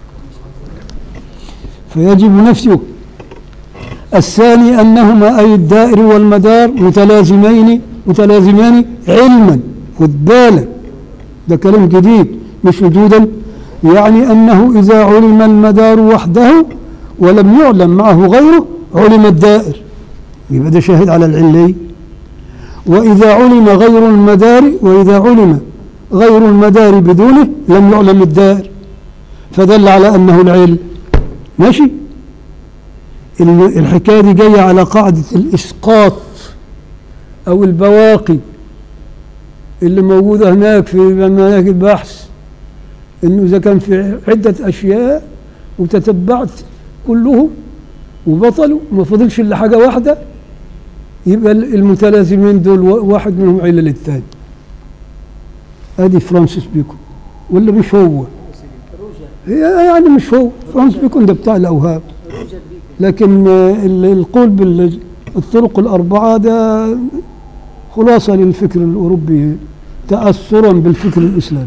فيجب نفيه الثاني أنهما أي الدائر والمدار متلازمين متلازمان علما خد بالك ده كلام جديد مش وجودا يعني أنه إذا علم المدار وحده ولم يعلم معه غيره علم الدائر يبقى ده شاهد على العلي وإذا علم غير المدار وإذا علم غير المدار بدونه لم يعلم الدائر فدل على أنه العلم ماشي ال- الحكاية دي جاية على قاعدة الإسقاط أو البواقي اللي موجودة هناك في مناهج البحث إنه إذا كان في عدة أشياء وتتبعت كلهم وبطلوا ما فضلش إلا حاجة واحدة يبقى ال- المتلازمين دول و- واحد منهم علة للتاني ادي فرانسيس بيكون ولا مش هو روجر هي يعني مش هو فرانسيس بيكون ده بتاع الاوهام روجر بيكون لكن آه، ال- القول بالطرق الاربعه ده خلاصه للفكر الاوروبي تاثرا بالفكر الاسلامي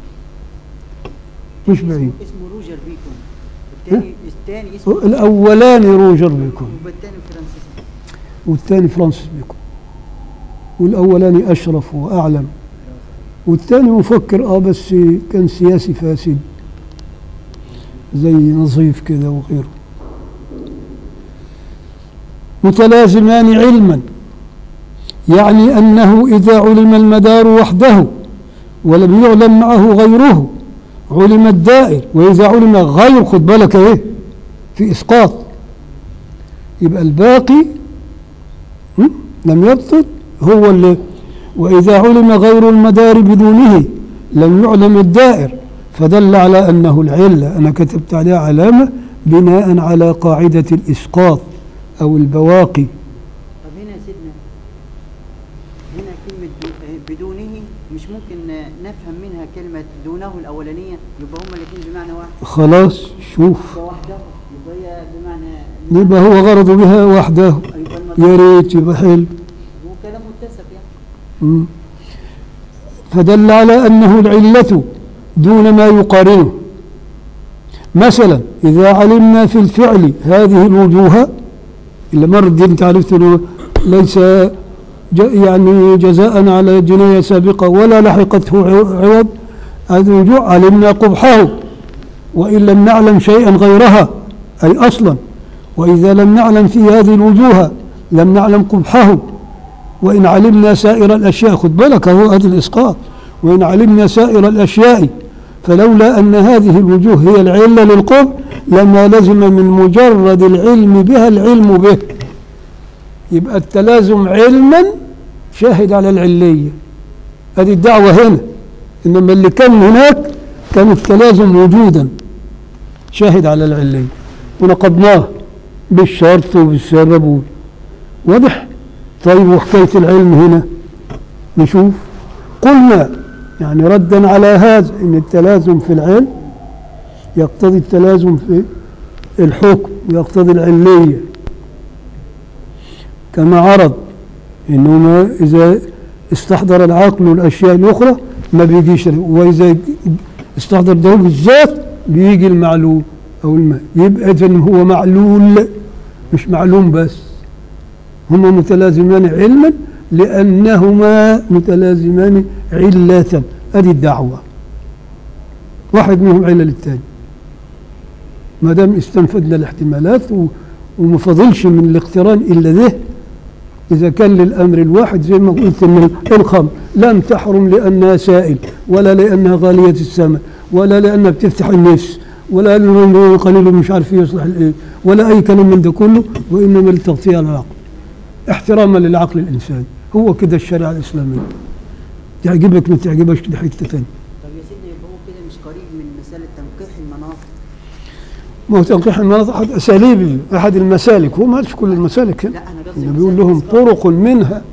مش بعيد اسمه روجر بيكون الثاني الثاني اسمه الاولاني روجر بيكون والثاني فرانسيس والثاني فرانسيس بيكون والاولاني اشرف واعلم والثاني مفكر اه بس كان سياسي فاسد زي نظيف كده وغيره متلازمان علما يعني انه اذا علم المدار وحده ولم يعلم معه غيره علم الدائر واذا علم غير خد بالك ايه في اسقاط يبقى الباقي م? لم يبطل هو اللي وإذا علم غير المدار بدونه لم يعلم الدائر فدل على أنه العلة أنا كتبت عليها علامة بناء على قاعدة الإسقاط أو البواقي طب هنا يا سيدنا هنا كلمة دو- بدونه مش ممكن نفهم منها كلمة دونه الأولانية يبقى هما الاثنين بمعنى واحد خلاص شوف وحده يبقى هي بمعنى يبقى هو غرض بها وحده يبقى يا المطلوب ريت يبقى حلو هو كلام متسق يعني م. فدل على أنه العلة دون ما يقارنه مثلا إذا علمنا في الفعل هذه الوجوه اللي مر دي انت عرفت انه ليس ج- يعني جزاء على جناية سابقة ولا لحقته عو- عوض هذه الوجوه علمنا قبحه وإن لم نعلم شيئا غيرها أي أصلا وإذا لم نعلم في هذه الوجوه لم نعلم قبحه وإن علمنا سائر الأشياء خد بالك هو هذا الإسقاط وإن علمنا سائر الأشياء فلولا أن هذه الوجوه هي العلة للقبح لما لزم من مجرد العلم بها العلم به يبقى التلازم علما شاهد على العلية هذه الدعوة هنا إنما اللي كان هناك كان التلازم وجودا شاهد على العلية ونقضناه بالشرط وبالسبب و- واضح طيب وحكاية العلم هنا نشوف قلنا يعني ردا على هذا ان التلازم في العلم يقتضي التلازم في الحكم يقتضي العلية كما عرض انه ما اذا استحضر العقل الاشياء الاخرى ما بيجيش واذا استحضر ده بالذات بيجي المعلوم او الماء يبقى اذا هو معلول مش معلوم بس هما متلازمان علما لأنهما متلازمان علة هذه الدعوة واحد منهم علة للثاني ما دام استنفذنا الاحتمالات و- وما فضلش من الاقتران إلا ده إذا كان للأمر الواحد زي ما قلت إن الخمر لم تحرم لأنها سائل ولا لأنها غالية الثمن ولا لأنها بتفتح النفس ولا لأنه قليل مش عارف يصلح الإيه ولا أي كلام من ده كله وإنما للتغطية على العقل احتراما للعقل الإنساني هو كده الشريعة الإسلامية تعجبك ما تعجبكش دي حتة تانية طب يا سيدنا يبقى هو كده مش قريب من مسألة تنقيح المناطق ما هو تنقيح المناطق أحد أساليب أحد المسالك هو ما قالش كل المسالك هنا لا أنا قصدي إنه بيقول مسألة لهم إسقاط. طرق منها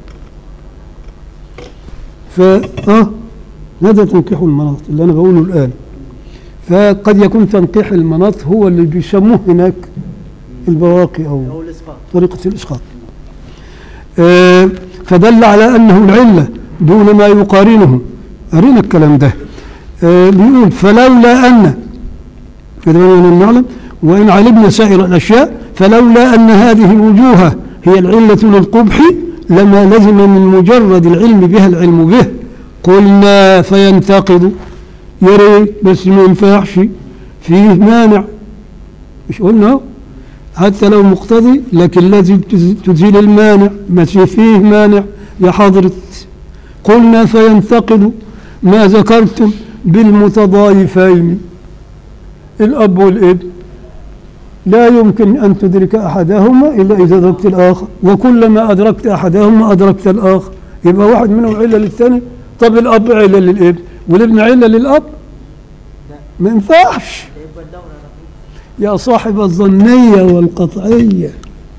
ف اه هذا تنقيح المناط اللي انا بقوله الان فقد يكون تنقيح المناط هو اللي بيسموه هناك البواقي او أو الإسقاط طريقة الإسقاط آه، فدل على أنه العلة دون ما يقارنه أرينا الكلام ده آه، بيقول فلولا أن كده لم نعلم وإن علمنا سائر الأشياء فلولا أن هذه الوجوه هي العلة للقبح لما لزم من مجرد العلم بها العلم به قلنا فينتقد يا ريت بس ما ينفعش فيه مانع مش قلنا أهو؟ حتى لو مقتضي لكن لازم تز- تزيل المانع ما في فيه مانع يا حضرة قلنا فينتقد ما ذكرتم بالمتضايفين الأب والابن لا يمكن أن تدرك أحدهما إلا إذا أدركت الآخر وكلما أدركت أحدهما أدركت الآخر يبقى واحد منهم علة للثاني طب الأب علة للابن والابن علة للأب ما ينفعش يبقى الدورة رقيقة يا صاحب الظنية والقطعية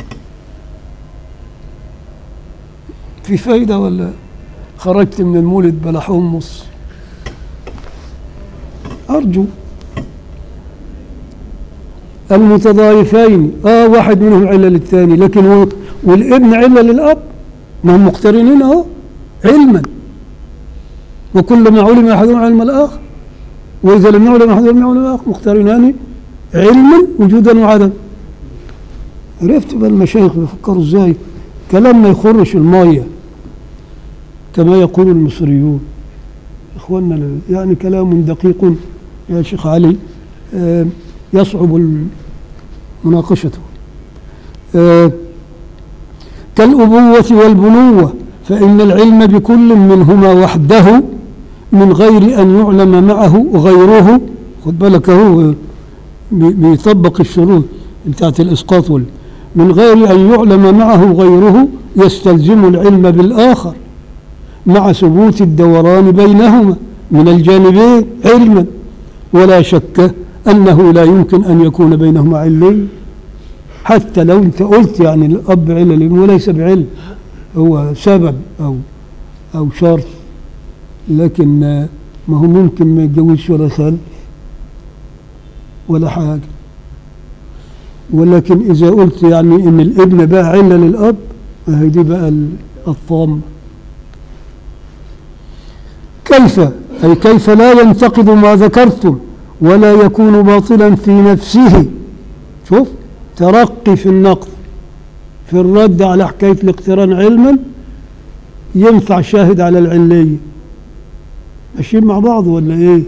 في فايدة ولا خرجت من المولد بلا حمص أرجو المتضايفين اه واحد منهم علة للثاني لكن هو والابن علة للأب ما هم مقترنين اهو علما وكلما علم أحدهم علم الآخر وإذا لم يعلم أحدهم علم الآخر مقترنان علما وجودا وعدم عرفت بقى المشايخ بيفكروا ازاي كلام ما يخرش المية كما يقول المصريون اخواننا ال- يعني كلام دقيق يا شيخ علي آه، يصعب ال- مناقشته آه، كالأبوة والبنوة فإن العلم بكل منهما وحده من غير أن يعلم معه غيره خد بالك هو بي- بيطبق الشروط بتاعت الإسقاط وال- من غير أن يعلم معه غيره يستلزم العلم بالآخر مع ثبوت الدوران بينهما من الجانبين علما ولا شك أنه لا يمكن أن يكون بينهما علي حتى لو أنت قلت يعني الأب علل وليس بعلم هو سبب أو أو شرط لكن آه، ما هو ممكن ما يتجوزش ولا خال ولا حاجة ولكن إذا قلت يعني إن الابن بقى علة للأب هي دي بقى ال- الطامة كيف أي كيف لا ينتقد ما ذكرتم ولا يكون باطلا في نفسه شوف ترقي في النقد في الرد على حكاية الاقتران علما ينفع شاهد على العلية ماشيين مع بعض ولا ايه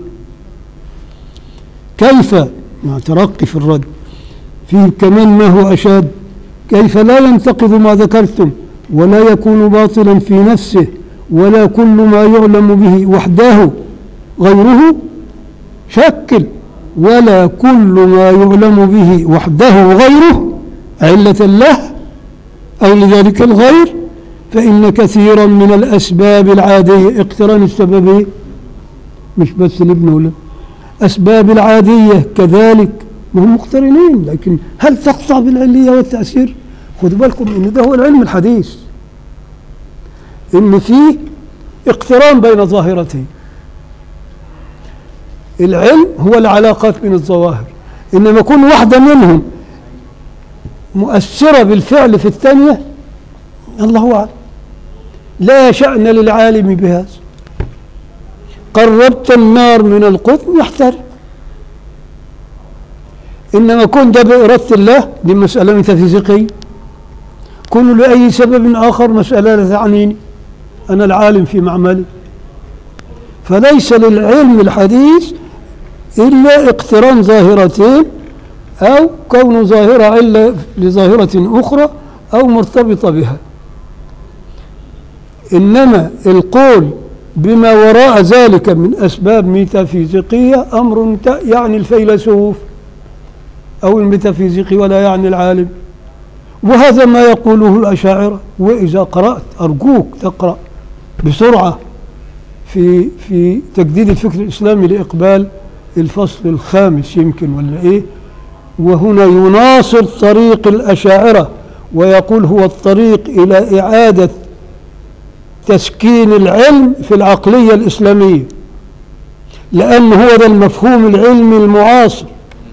كيف مع ترقي في الرد فيه كمان ما هو أشاد كيف لا ينتقد ما ذكرتم ولا يكون باطلا في نفسه ولا كل ما يعلم به وحده غيره شكل ولا كل ما يعلم به وحده غيره علة له أو لذلك الغير فإن كثيرا من الأسباب العادية اقتران السببين مش بس الابن ولا أسباب العادية كذلك ما هم مقترنين لكن هل تقطع بالعلية والتأثير خدوا بالكم إن ده هو العلم الحديث إن فيه اقتران بين ظاهرتين العلم هو العلاقات بين الظواهر إنما يكون واحدة منهم مؤثرة بالفعل في الثانية الله أعلم لا شأن للعالم بهذا قربت النار من القطن يحترق إنما كن ده بإرادة الله دي مسألة ميتافيزيقية كن لأي سبب آخر مسألة لا تعنيني أنا العالم في معملي فليس للعلم الحديث إلا اقتران ظاهرتين أو كون ظاهرة علة لظاهرة أخرى أو مرتبطة بها إنما القول بما وراء ذلك من أسباب ميتافيزيقية أمر ت- يعني الفيلسوف أو الميتافيزيقي ولا يعني العالم وهذا ما يقوله الأشاعرة وإذا قرأت أرجوك تقرأ بسرعة في في تجديد الفكر الإسلامي لإقبال الفصل الخامس يمكن ولا إيه وهنا يناصر طريق الأشاعرة ويقول هو الطريق إلى إعادة تسكين العلم في العقلية الإسلامية لأن هو ده المفهوم العلمي المعاصر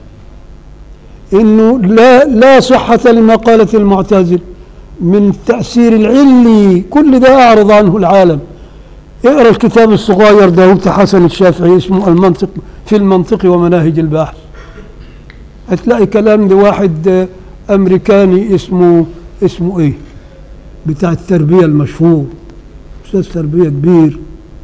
إنه لا لا صحة لما قالت المعتزلة من تأثير العلي كل ده أعرض عنه العالم اقرأ الكتاب الصغير ده بتاع حسن الشافعي اسمه المنطق في المنطق ومناهج البحث هتلاقي كلام لواحد آه، أمريكاني اسمه اسمه إيه بتاع التربية المشهور أستاذ تربية كبير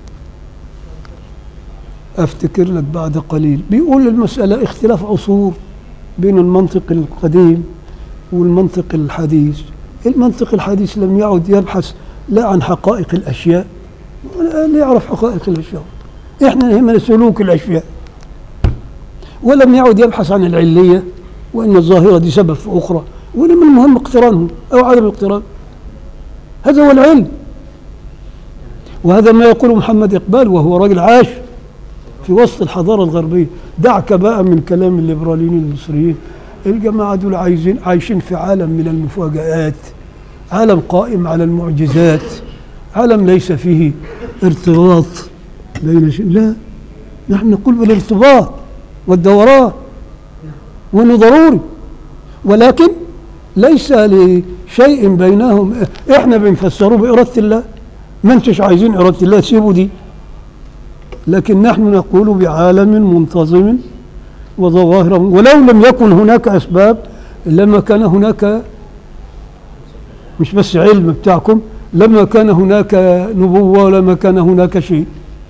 أفتكر لك بعد قليل بيقول المسألة اختلاف عصور بين المنطق القديم والمنطق الحديث المنطق الحديث لم يعد يبحث لا عن حقائق الأشياء ولا لا يعرف حقائق الأشياء إحنا يهمنا سلوك الأشياء ولم يعد يبحث عن العلية وأن الظاهرة دي سبب في أخرى ولم المهم اقترانه أو عدم الاقتران هذا هو العلم وهذا ما يقوله محمد إقبال وهو راجل عاش في وسط الحضارة الغربية دعك بقى من كلام الليبراليين المصريين الجماعة دول عايزين عايشين في عالم من المفاجآت عالم قائم على المعجزات عالم ليس فيه ارتباط بين شيء لا نحن نقول بالارتباط والدوران وانه ضروري ولكن ليس لشيء بينهم احنا بنفسره بإرادة الله ما انتش عايزين إرادة الله سيبوا دي لكن نحن نقول بعالم منتظم وظواهر ولو لم يكن هناك أسباب لما كان هناك مش بس علم بتاعكم لما كان هناك نبوة ولما كان هناك شيء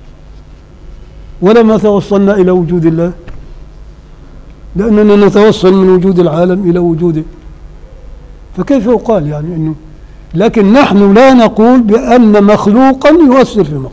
ولما توصلنا إلى وجود الله لأننا نتوصل من وجود العالم إلى وجوده فكيف يقال يعني أنه لكن نحن لا نقول بأن مخلوقا يؤثر في مخلوق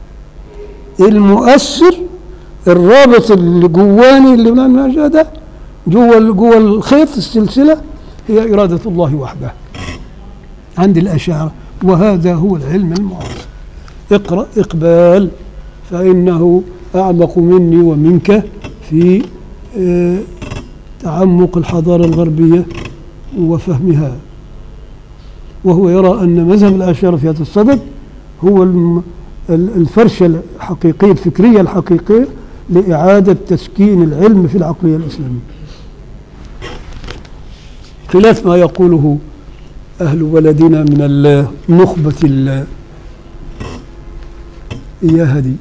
المؤثر الرابط اللي جواني اللي من ده جوا جوا الخيط السلسلة هي إرادة الله وحده عند الأشاعرة وهذا هو العلم المعاصر اقرأ إقبال فإنه أعمق مني ومنك في آه، تعمق الحضارة الغربية وفهمها وهو يرى أن مذهب الأشاعرة في هذا الصدد هو الم- ال- الفرشة الحقيقية الفكرية الحقيقية لإعادة تسكين العلم في العقلية الإسلامية خلاف ما يقوله أهل بلدنا من ال- نخبة ال- إياها دي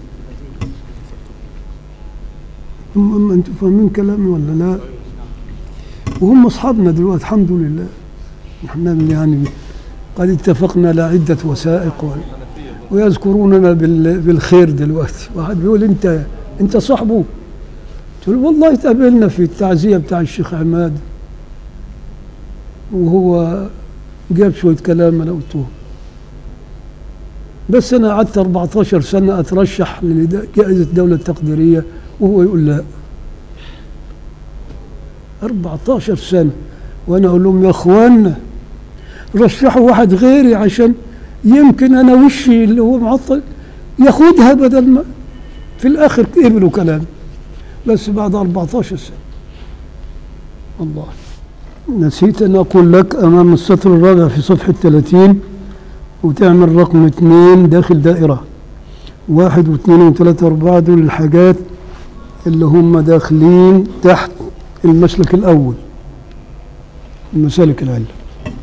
أم أم أنتم فاهمين كلامي ولا لا وهم أصحابنا دلوقتي الحمد لله نحن يعني قد اتفقنا على عدة وثائق و- ويذكروننا بال- بالخير دلوقتي واحد بيقول أنت أنت صاحبه قلت له والله تقابلنا في التعزية بتاع الشيخ عماد وهو جاب شوية كلام أنا قلته بس أنا قعدت 14 سنة أترشح لجائزة الدولة التقديرية وهو يقول لا 14 سنة وأنا أقول لهم يا إخوانا رشحوا واحد غيري عشان يمكن أنا وشي اللي هو معطل ياخدها بدل ما في الآخر قبلوا كلامي بس بعد 14 سنة الله نسيت أن أقول لك أمام السطر الرابع في صفحة 30 وتعمل رقم اثنين داخل دائرة واحد واثنين وثلاثة وأربعة دول الحاجات اللي هم داخلين تحت المسلك الأول المسالك العلة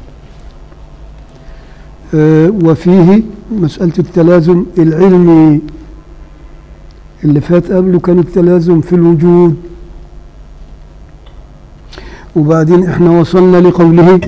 آه، وفيه مسألة التلازم العلمي اللي فات قبله كان التلازم في الوجود وبعدين احنا وصلنا لقوله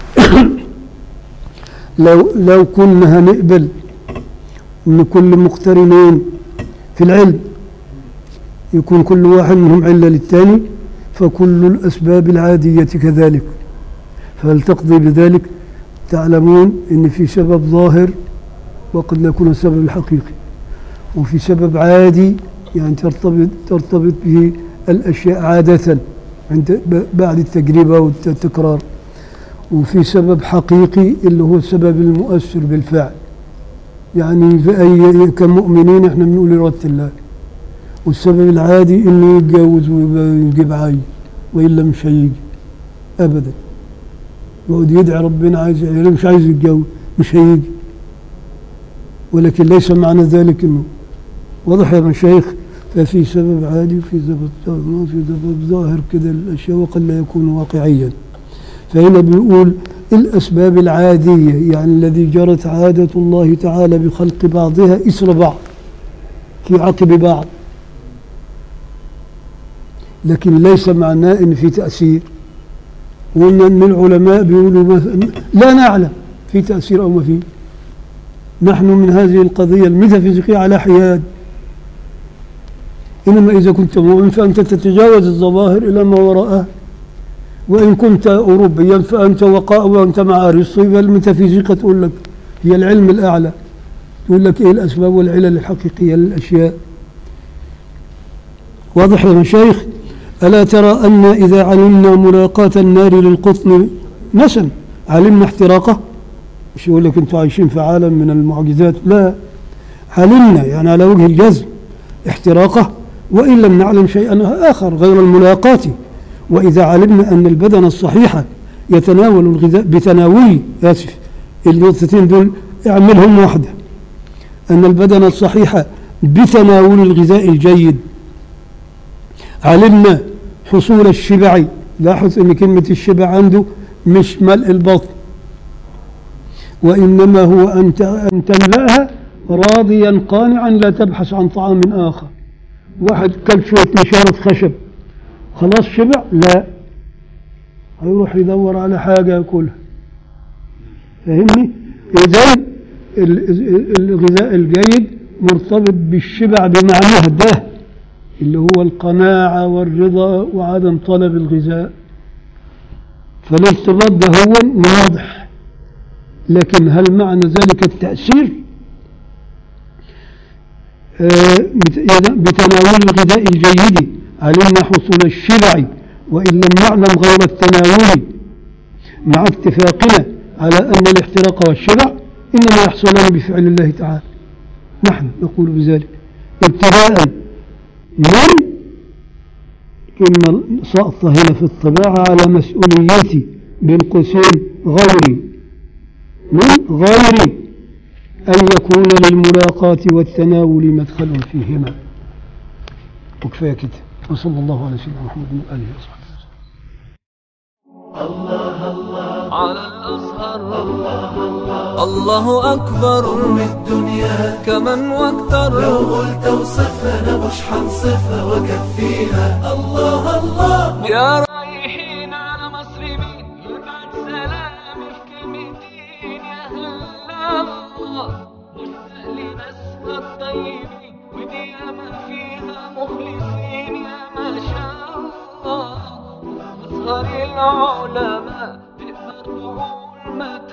لو لو كنا هنقبل ان كل مقترنين في العلم يكون كل واحد منهم علة للثاني فكل الأسباب العادية كذلك فهل تقضي بذلك تعلمون ان في سبب ظاهر وقد لا يكون السبب الحقيقي وفي سبب عادي يعني ترتبط ترتبط به الأشياء عادة عند ب- بعد التجربة والتكرار وفي سبب حقيقي اللي هو السبب المؤثر بالفعل يعني في أي كمؤمنين احنا بنقول إرادة الله والسبب العادي انه يتجوز ويجيب عيل والا مش هيجي ابدا يقعد يدعي ربنا عايز عيال مش عايز يتجوز مش هيجي ولكن ليس معنى ذلك انه واضح يا مشايخ ففي سبب عادي وفي سبب في سبب ظاهر كده الاشياء وقد لا يكون واقعيا فهنا بيقول الاسباب العاديه يعني الذي جرت عاده الله تعالى بخلق بعضها اسر بعض في عقب بعض لكن ليس معناه ان في تاثير وان ان العلماء بيقولوا مثلا لا نعلم في تاثير او ما في نحن من هذه القضيه الميتافيزيقيه على حياد انما اذا كنت مؤمن فانت تتجاوز الظواهر الى ما وراءها وان كنت اوروبيا فانت وقاء وانت مع ارسطو يبقى الميتافيزيقا تقول لك هي العلم الأعلى يقول لك إيه الأسباب والعلل الحقيقية للأشياء واضح يا مشايخ ألا ترى أن إذا علمنا ملاقاة النار للقطن مثلا علمنا احتراقه مش يقول لك أنتوا عايشين في عالم من المعجزات لا علمنا يعني على وجه الجزم احتراقه وإن لم نعلم شيئا آخر غير الملاقاة وإذا علمنا أن البدن الصحيح يتناول الغذاء بتناول آسف النقطتين دول اعملهم واحدة أن البدن الصحيح بتناول الغذاء الجيد علمنا حصول الشبع لاحظ أن كلمة الشبع عنده مش ملء البطن وإنما هو أن ت- أن تملأها راضيا قانعا لا تبحث عن طعام آخر واحد كل شوية نشارة خشب خلاص شبع لا هيروح يدور على حاجة ياكلها فاهمني إذا ال- الغذاء الجيد مرتبط بالشبع بمعناه ده اللي هو القناعة والرضا وعدم طلب الغذاء فالارتباط ده هو واضح لكن هل معنى ذلك التأثير آه، بت- بتناول الغذاء الجيد علمنا حصول الشبع وإن لم نعلم غير التناول مع اتفاقنا على أن الاحتراق والشبع إنما يحصلان بفعل الله تعالى نحن نقول بذلك ابتداء من كلمة سقط هنا في الطباعة على مسؤوليتي بين قوسين غيري من غيري أن يكون للملاقاة والتناول مدخل فيهما وكفاية كده وصلى الله على سيدنا محمد وآله وصحبه على الأزهر الله أكبر من الدنيا كمن واكتر لو قلت اوصفها انا مش حنصفها واكفيها الله الله يا رايحين على مصر مين يبعت سلامي في كلمتين يا هلا الله مشتاق لناسها الطيبين ودي ياما فيها مخلصين يا ما شاء الله أزهر العلماء تقدر تقول ما